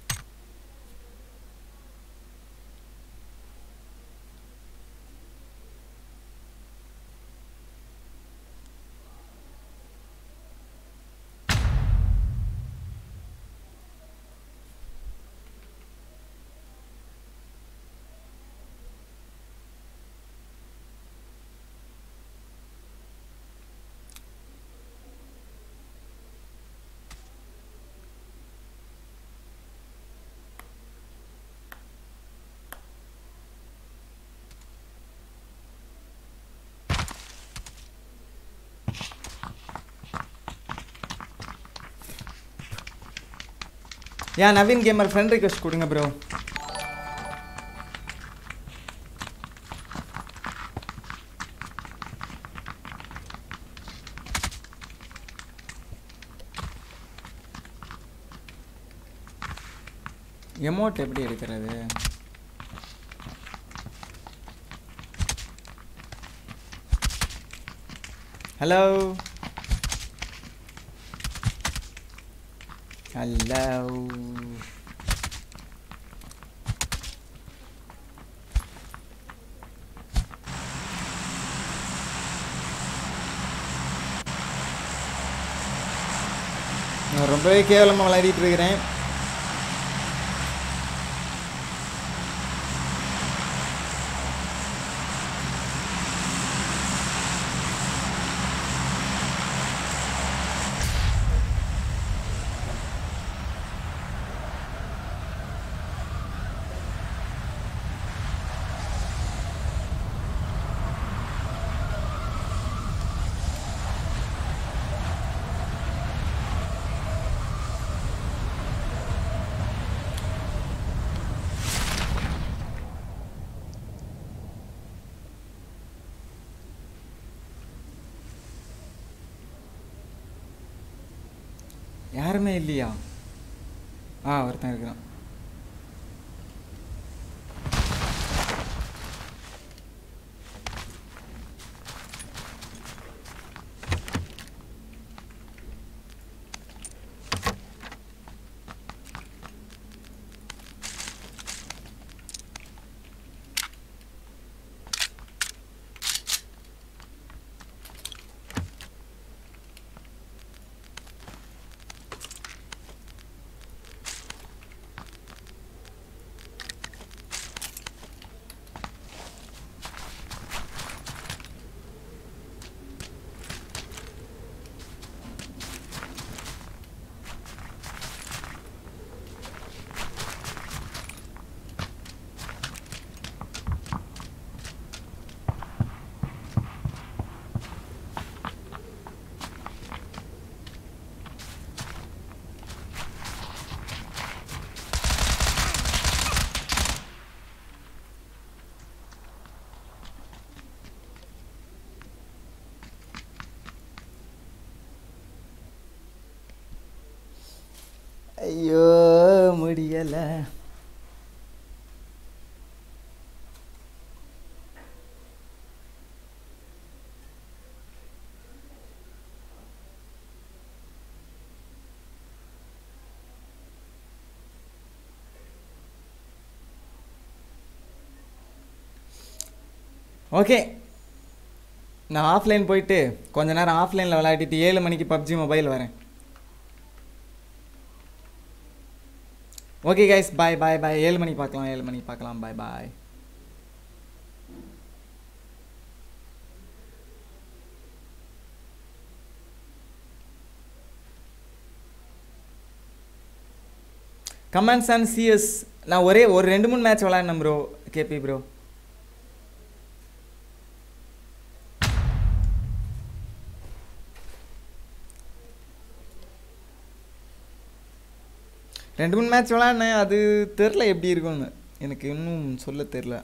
Yeah Naveen gamer friend request கொடுங்க ப்ரோ எமோட் எப்படி எடுக்கிறது ஹலோ ஹலோ நான் ரொம்பவே கேவலமாக விளையாடிட்டு இருக்கிறேன் யாருமே இல்லையா ஆ ஒருத்தன் இருக்கிறான் ஐயோ முடியல ஓகே நான் ஆஃப்லைன் போயிட்டு கொஞ்ச நேரம் ஆஃப்லைனில் விளையாடிட்டு ஏழு மணிக்கு பப்ஜி மொபைல் வரேன் okay guys bye bye bye ஏழு மணிக்கு பார்க்கலாம் ஏழு மணிக்கு பார்க்கலாம் bye bye comments and CS நான் ஒரே ஒரு ரெண்டு மூணு மேட்ச் விளையாடினேன் ப்ரோ கேபி ப்ரோ ரெண்டு மூணு மேட்ச் விளாட்னேன் அது தெரில எப்படி இருக்கும்னு எனக்கு இன்னும் சொல்ல தெரில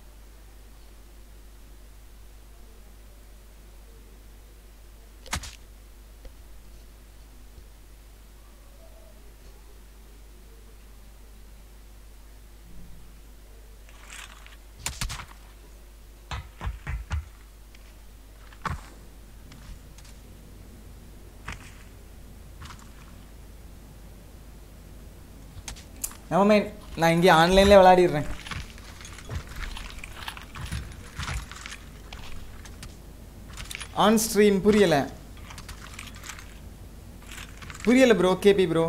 நம்ம நான் இங்கே ஆன்லைன்லேயே விளையாடிடுறேன் ஆன் ஸ்ட்ரீம் புரியலை புரியலை bro KP bro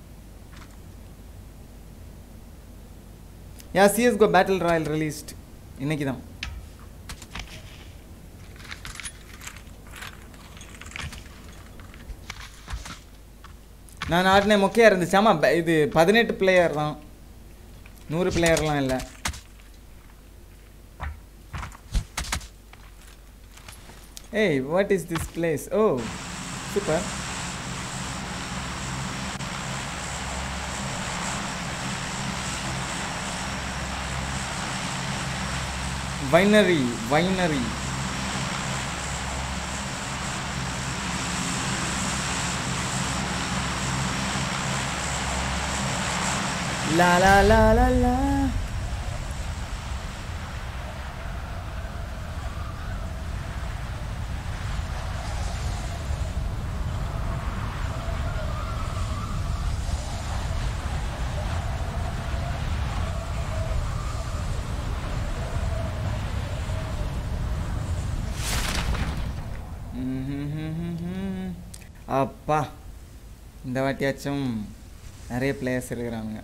yeah CSGO battle royale released இன்னைக்கு தான் நான் ஆடினேன் மொக்கையாக இருந்துச்சு ஆமாம் ப- இது பதினெட்டு பிளேயர் தான் நூறு பிளேயர்லாம் இல்லை ஏய் what is this place oh super winery winery லா லா லா லா லா ம்ஹும்ஹும்ஹும். அப்பா இந்த வாட்டியாச்சும் நிறைய பிளேயர்ஸ் இருக்கிறானுங்க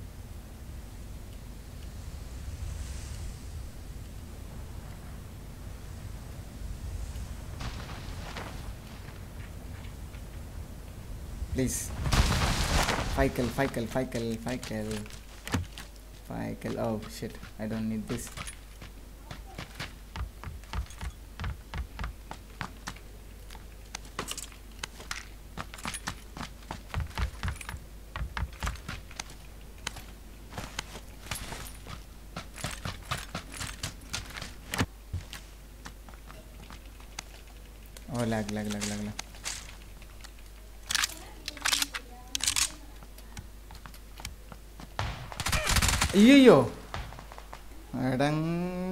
ப்ளீஸ் ஃபைக்கல் ஃபைக்கல் ஃபைக்கல் ஃபைக்கல் ஃபைக்கல் oh shit I don't need this Oh, lag, lag, lag, lag, lag. ஐயோ அடங்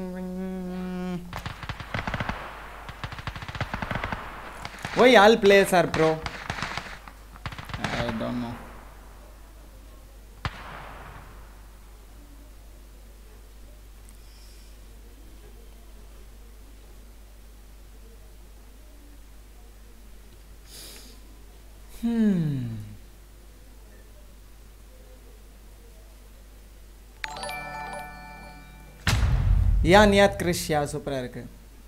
why all players are bro I don't know Hmm. Yeah நியாத் கிரிஷ் யா சூப்பராக இருக்கு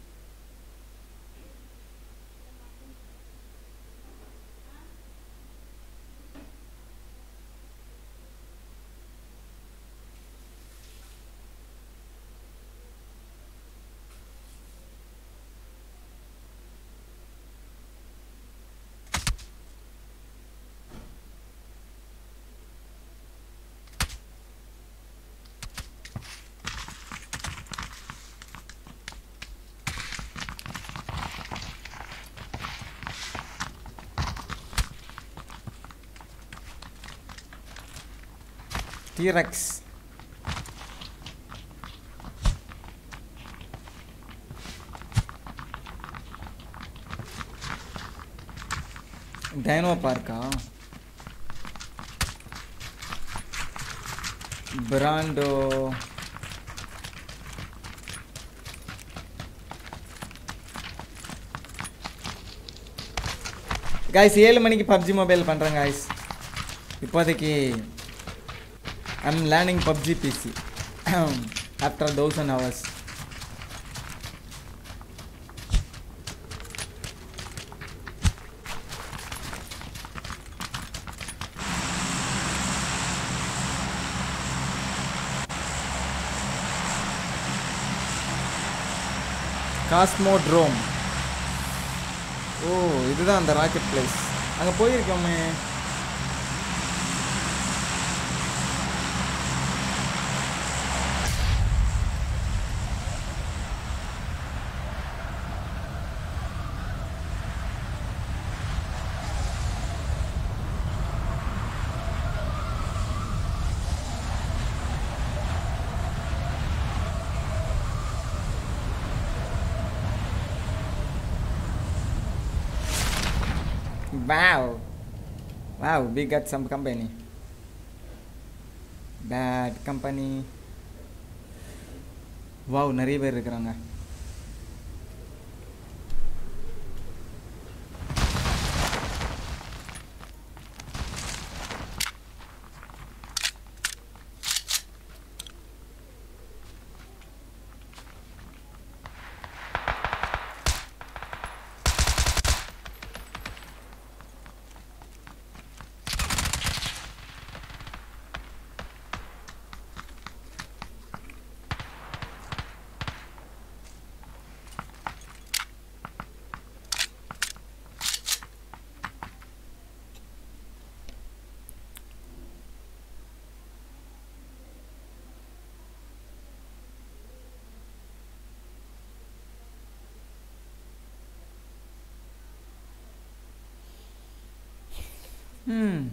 T-Rex. டைனோ பார்க்கா பிராண்டோ காய்ஸ் ஏழு மணிக்கு பப்ஜி மொபைல் பண்ணுறேன் காய்ஸ் இப்போதைக்கு I'm learning PUBG PC after thousand hours cosmodrome oh இதுதான் அந்த ராக்கெட் பிளேஸ் அங்கே போயிருக்கோமே Wow. Wow, we got some company. Bad company. Wow நிறைய பேர் இருக்கிறாங்க ம்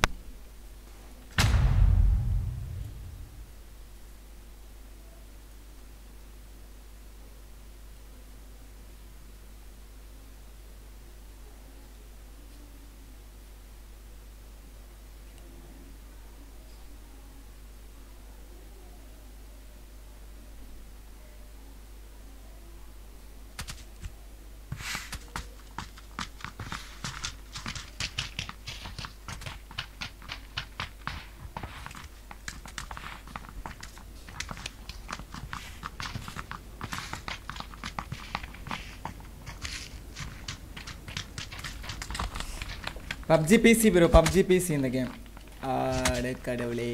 PUBG PC bro PUBG PC இந்த கேம் ஆட கடவுளே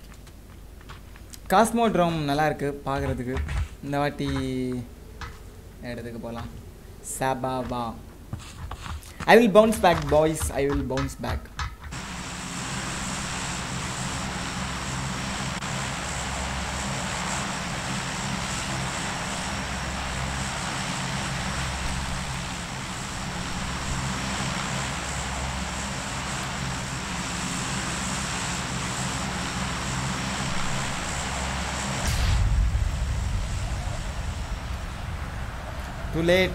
காஸ்மோ ட்ரோம் நல்லா இருக்கு பார்க்குறதுக்கு இந்த வாட்டி இடத்துக்கு போகலாம் சபாவா I will bounce back boys I will bounce back Too late.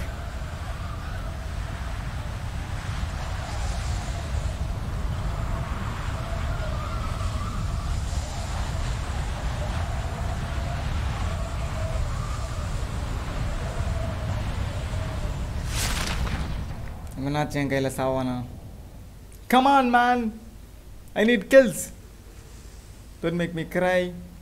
இவனாச்சும் என் கையில் சாவானா come on man I need kills don't make me cry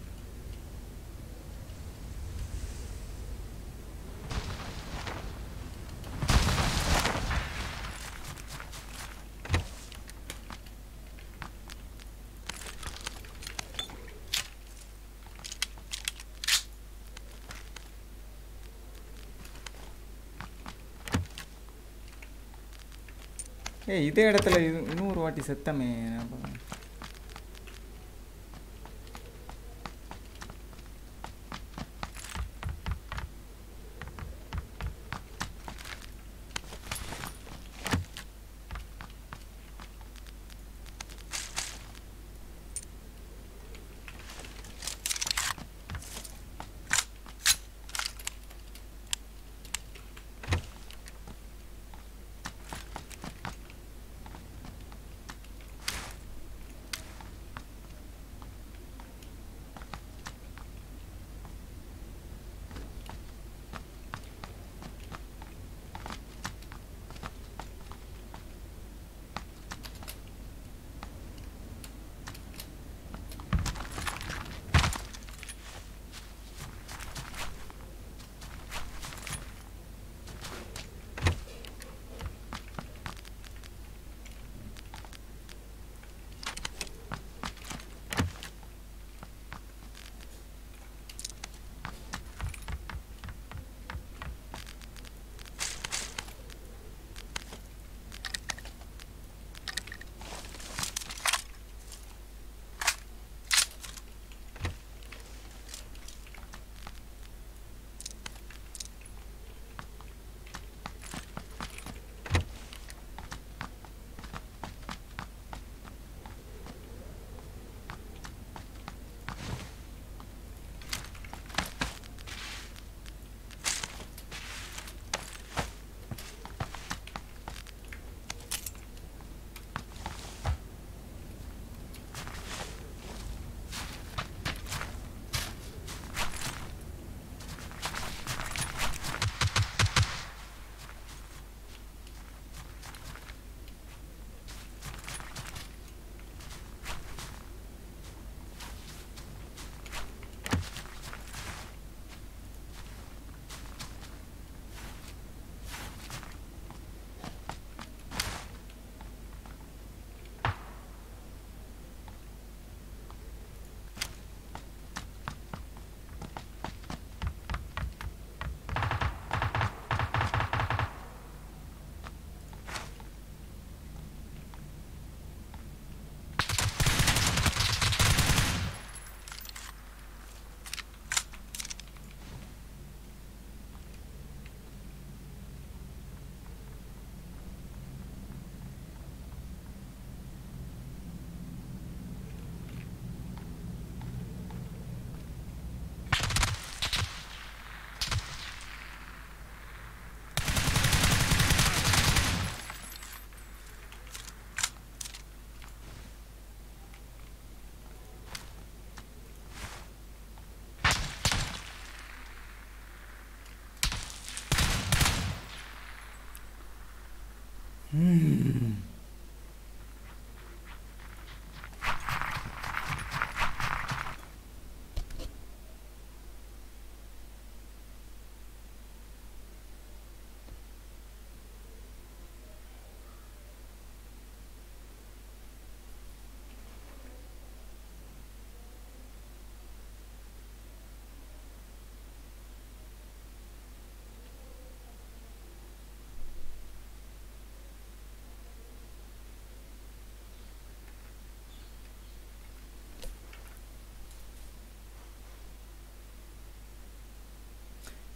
ஏய் இதே இடத்துல இது- இன்னொரு வாட்டி செத்தமே ஞாபகம்.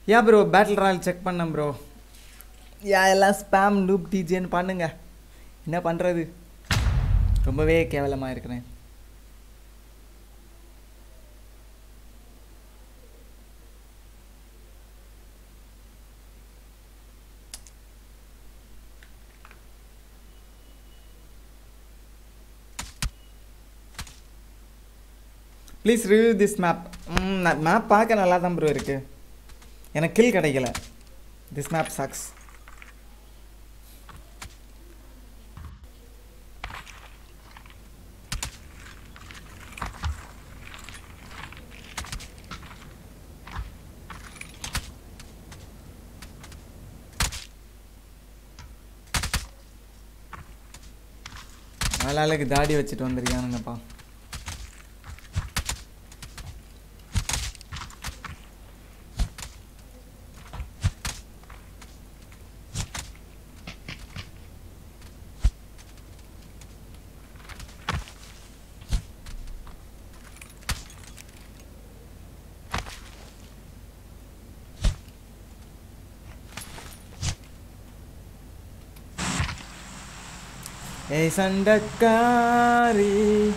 Yeah bro battle royale check பண்ணேன் ப்ரோ யா எல்லாம் ஸ்பேம் லூப் டிஜேன்னு பண்ணுங்க என்ன பண்ணுறது ரொம்பவே கேவலமாக இருக்கிறேன் please review this map map பார்க்க நல்லா தான் ப்ரோ இருக்கு எனக்கு கில் கிடைக்கல திஸ் மேப் சக்ஸ் ஆளாளுக்கு தாடி வச்சுட்டு வந்திருக்கானுங்கப்பா ஏய் சண்டக்காரி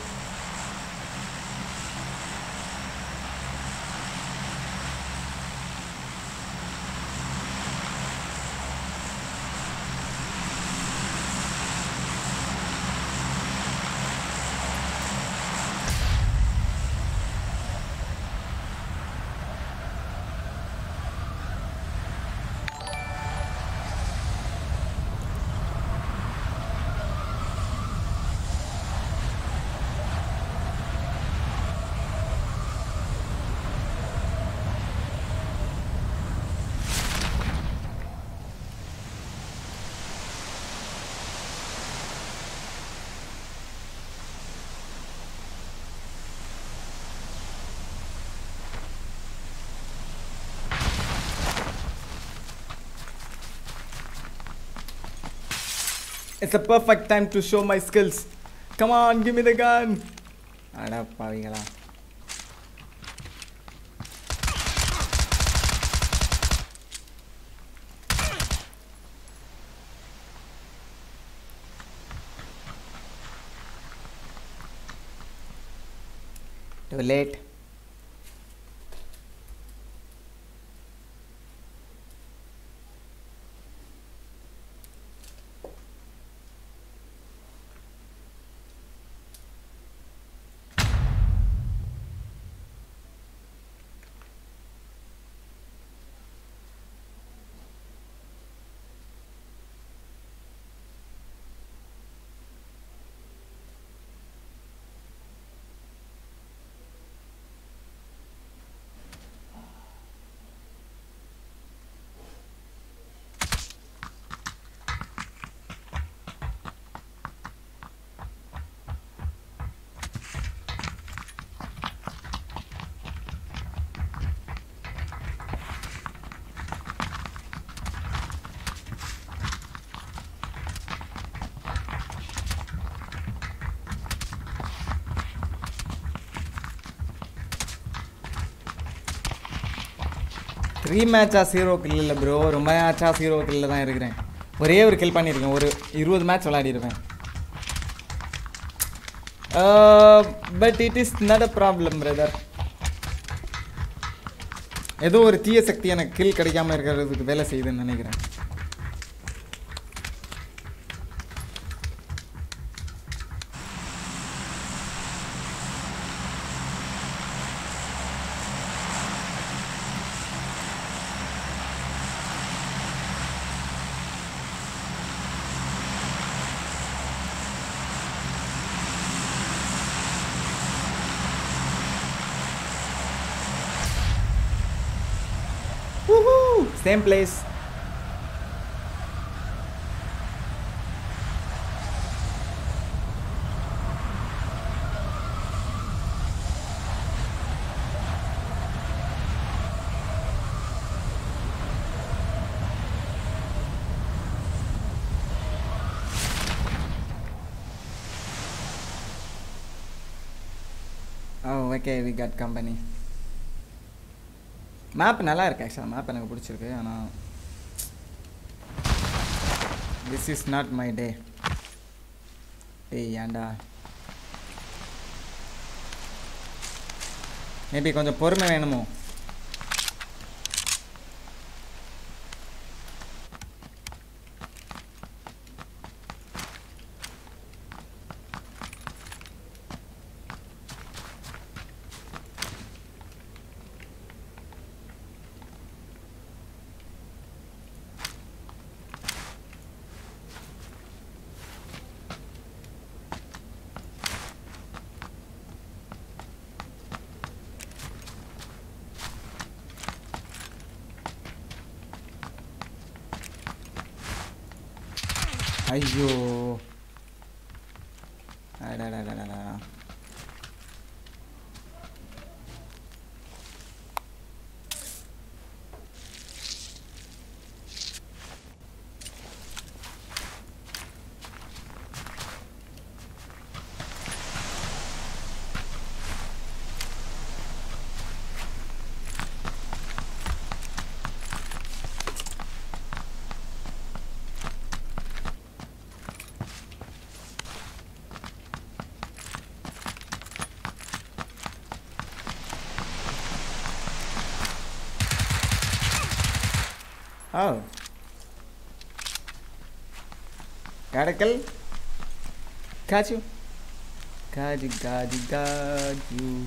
It's a perfect time to show my skills. Come on, give me the gun. அட பாவிங்களா Too late. த்ரீ மேட்சா ஜீரோ கில் இல்லை ப்ரோ ரொம்ப மேட்சா ஜீரோ கில்ல தான் இருக்கிறேன் ஒரே ஒரு கில் பண்ணியிருக்கேன் ஒரு இருபது மேட்ச் விளையாடிருப்பேன் but it is not a problem brother ஏதோ ஒரு தீய சக்தி எனக்கு கில் கிடைக்காம இருக்கிறதுக்கு வேலை செய்யுதுன்னு நினைக்கிறேன் Woohoo! Same place. Oh, okay, we got company. Map நல்லா இருக்கு ஆக்சுவலாக மேப் எனக்கு பிடிச்சிருக்கு ஆனால் this is not my day டேய் ஏன்டா மேபி கொஞ்சம் பொறுமை வேணுமோ ஐயோ அடடடடடா. Oh. Radical. Got you. Got you, got you, got you.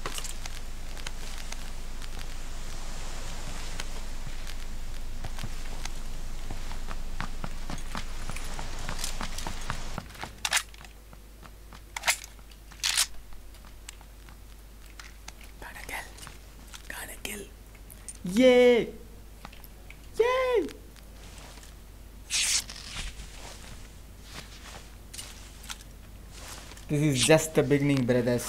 Gotta kill. Gotta kill. Yay! Yay! This is just the beginning, brothers.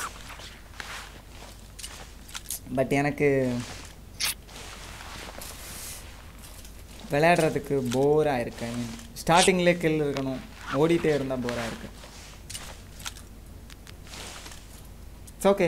But எனக்கு விளையாடுறதுக்கு போராக இருக்கு ஐ மீன் ஸ்டார்டிங்லேயே கில் இருக்கணும் ஓடிட்டே இருந்தால் போராக இருக்கு it's okay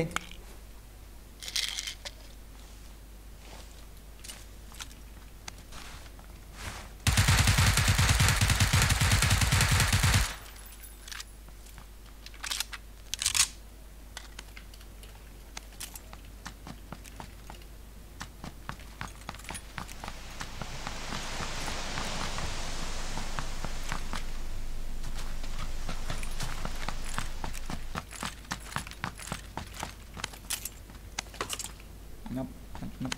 Nope, nope, nope.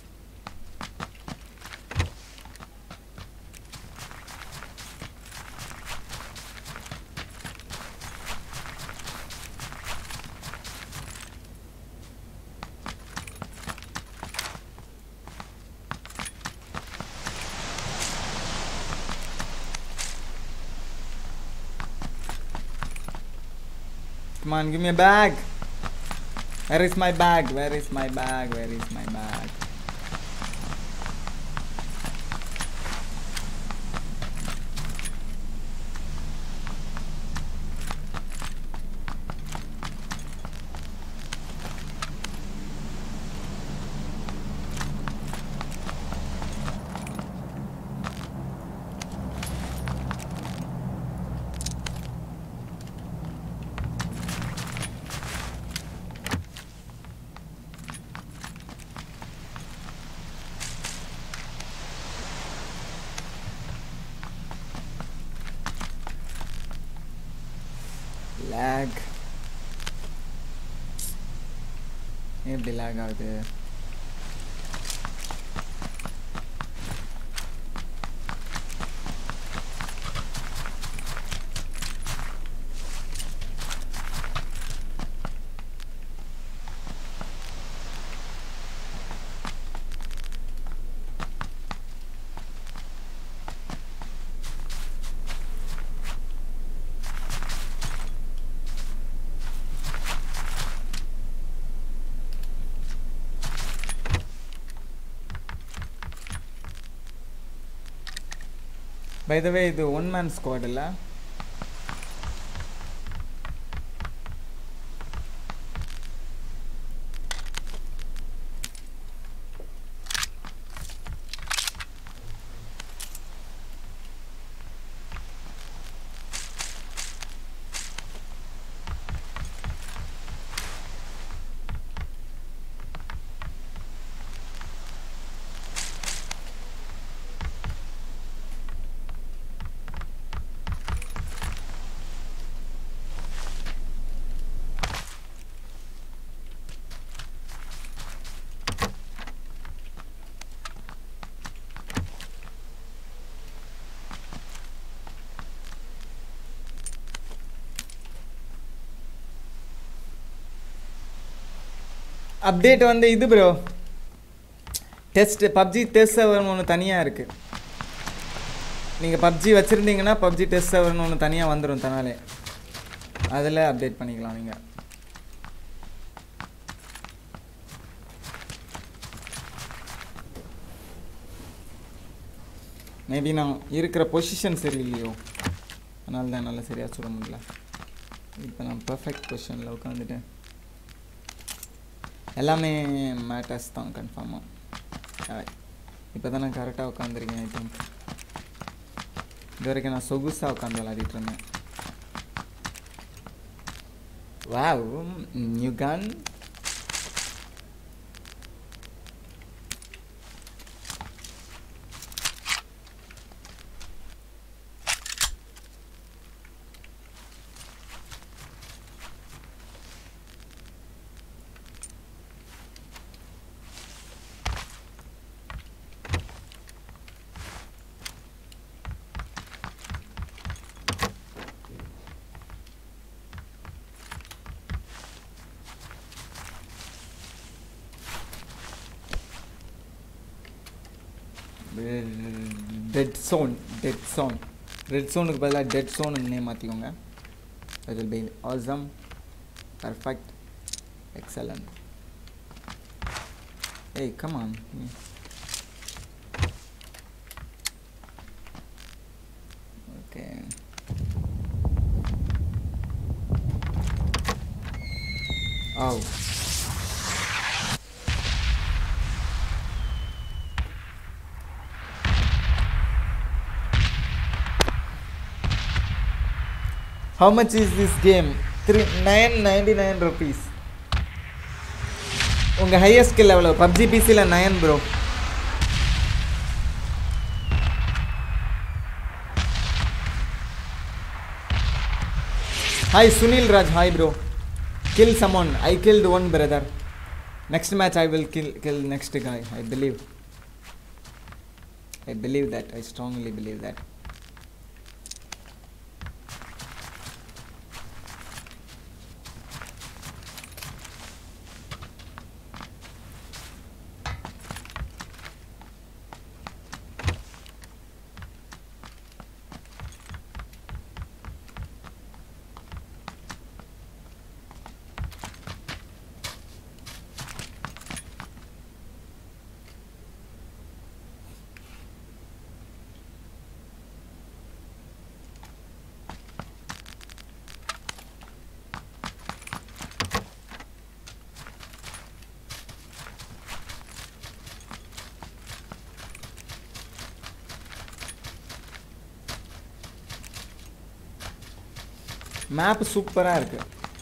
Come on, give me a bag. Where is my bag? Where is my bag? Where is my bag? lag ஏன் இப்படி lag ஆகுது பை த வே இது ஒன் மேன் ஸ்குவாட் இல்ல அப்டேட் வந்து இது ப்ரோ டெஸ்ட் பப்ஜி டெஸ்ட் சர்வர்னு ஒன்று தனியாக இருக்குது நீங்கள் பப்ஜி வச்சுருந்தீங்கன்னா பப்ஜி டெஸ்ட் சர்வர்னு ஒன்று தனியாக வந்துடும் தனாலே அதில் அப்டேட் பண்ணிக்கலாம் நீங்கள் மேபி நான் இருக்கிற பொசிஷன் சரியில்லையோ அதனால தான் என்னால் சரியாக சொல்ல முடியல இப்போ நான் பர்ஃபெக்ட் பொசிஷனில் உட்காந்துட்டேன் எல்லாமே மேட்டர்ஸ் தான் கன்ஃபார்மாக இப்போ தான் நான் கரெக்டாக உட்காந்துருக்கேன் ஐ திங்க் இது வரைக்கும் நான் சொகுசாக உட்காந்து விளையாடிட்டு இருந்தேன் wow new gun dead zone dead zone red சோனுக்கு பதிலாக டெட் சோன் நேம் மாற்றிக்கோங்க it will be awesome perfect excellent hey come on Hmm. okay oh How much is this game? Three nine ninety nine rupees. உங்கள் ஹையஸ்ட் ஸ்கில் எவ்வளோ பப்ஜி பிசியில் nine bro hi Sunil Raj hi bro kill சமோன் I killed one brother next match I will kill kill next guy I believe I believe that I strongly believe that map சூப்பராக இருக்கு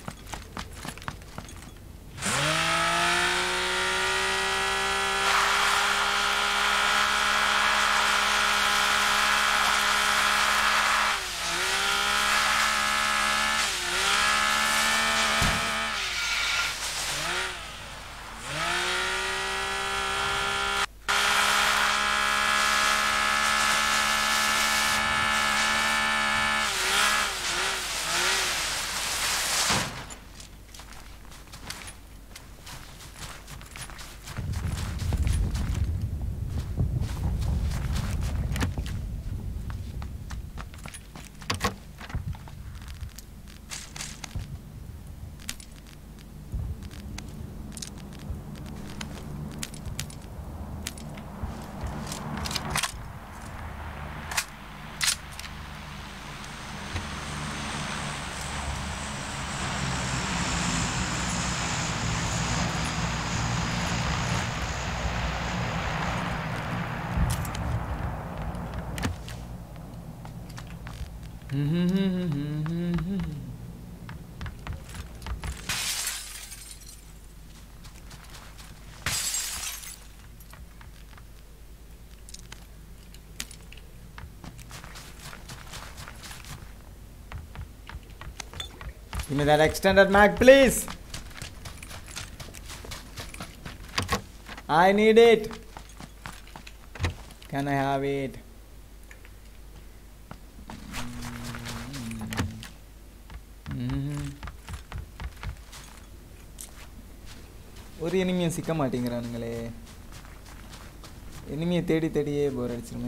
Give me that extended mag, please. I need it. Can I have it? Mhm. ஒரு இனிமையும் சிக்க மாட்டேங்கிறானுங்களே இனிமையை தேடி தேடியே போர் அடிச்சிருமே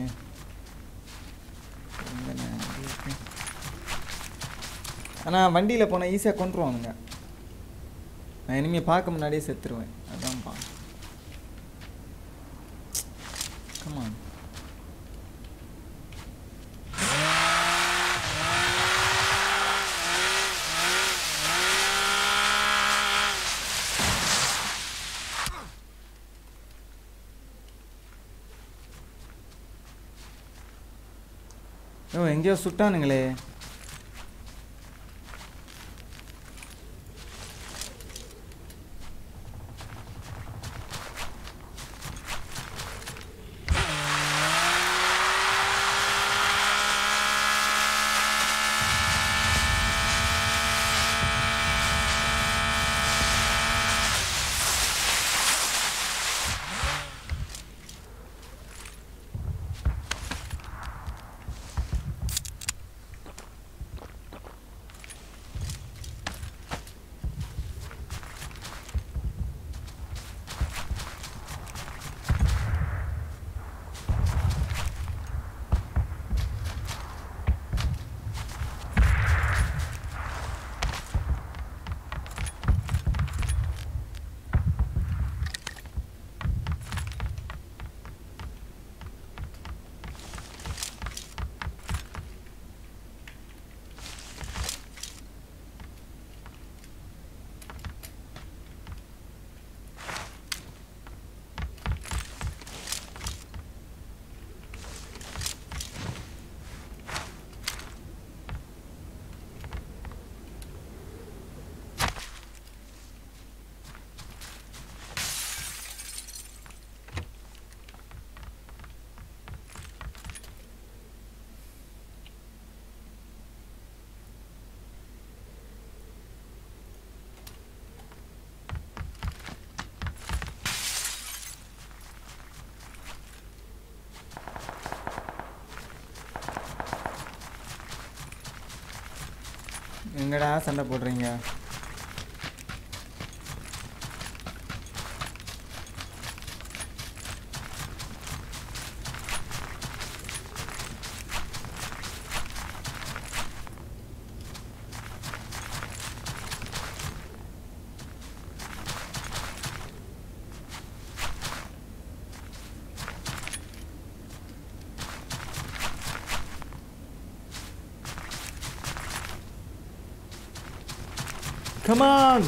ஆனால் வண்டியில் போனால் ஈஸியாக கொண்டுருவானுங்க நான் இனிமையை பார்க்க முன்னாடியே செத்துருவேன் அதான்ப்பா கமான் ஓ எங்கேயோ சுட்டானுங்களே எங்கடா சண்டை போடுறீங்க Come on!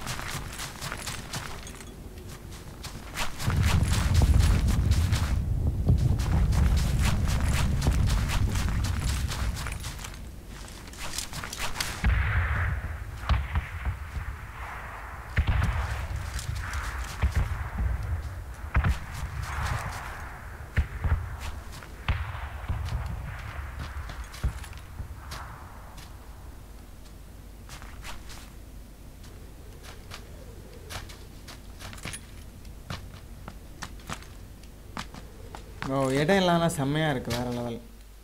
ஓ இடம் எல்லாம் செம்மையாக இருக்குது வேறு லெவல்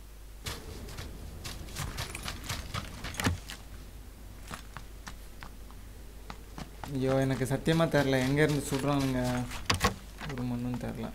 ஐயோ எனக்கு சத்தியமாக தெரில எங்கேருந்து சுடுறானுங்க ஒரு மண்ணும் தெரில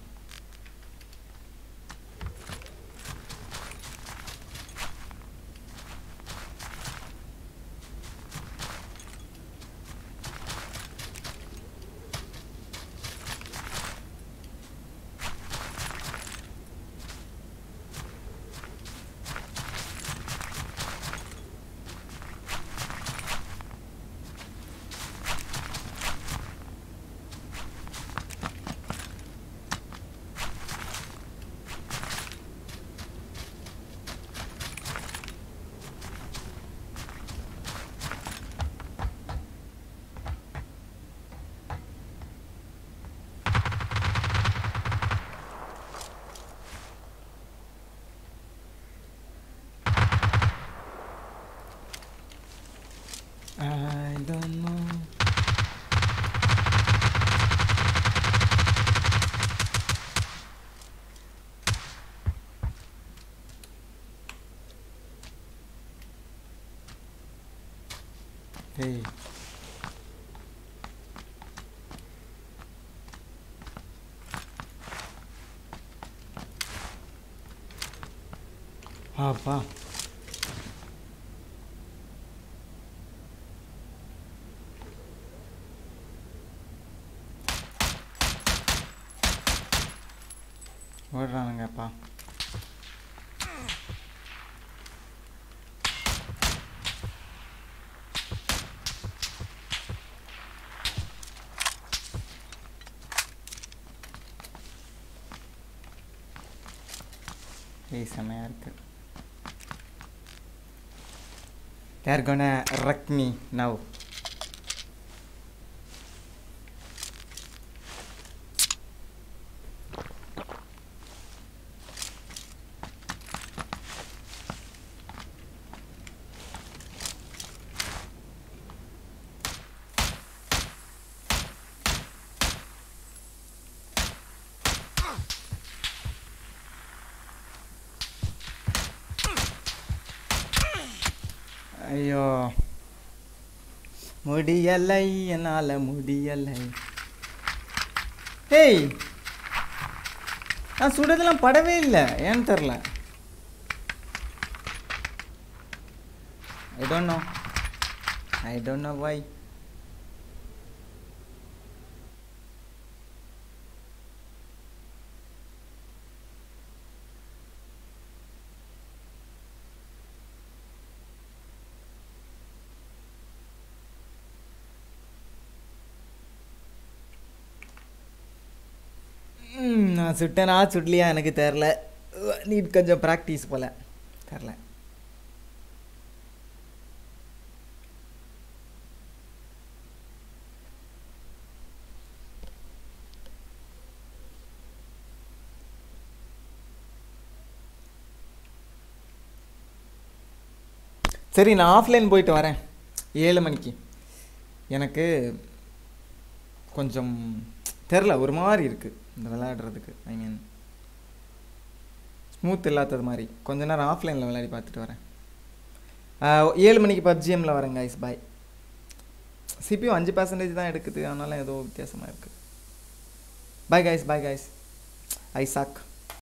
I don't know. Hey. அப்பா ஓடுறானுங்கப்பா ஏய் செமையாக இருக்கு they're gonna wreck me now ஐயோ முடியலை என்னால் முடியலை ஏய் நான் சுடுறதெல்லாம் படவே இல்லை ஏன்னு தெரில I don't know I don't know why ம், நான் சுட்டேனா சுடலையா எனக்கு தெரில நீட் கொஞ்சம் ப்ராக்டிஸ் போல் தெரில சரி நான் ஆஃப்லைன் போயிட்டு வரேன் ஏழு மணிக்கு எனக்கு கொஞ்சம் தெரில ஒரு மாதிரி இருக்குது இந்த விளையாடுறதுக்கு ஐ மீன் ஸ்மூத் இல்லாதது மாதிரி கொஞ்ச நேரம் ஆஃப்லைனில் விளையாடி பார்த்துட்டு வரேன் ஆஹ், ஏழு மணிக்கு பப்ஜிஎம்மில் வரேன் கைஸ் பாய் சிபியும் அஞ்சு பர்சன்டேஜ் தான் எடுக்குது அதனால ஏதோ வித்தியாசமாக இருக்குது bye guys bye guys I chalk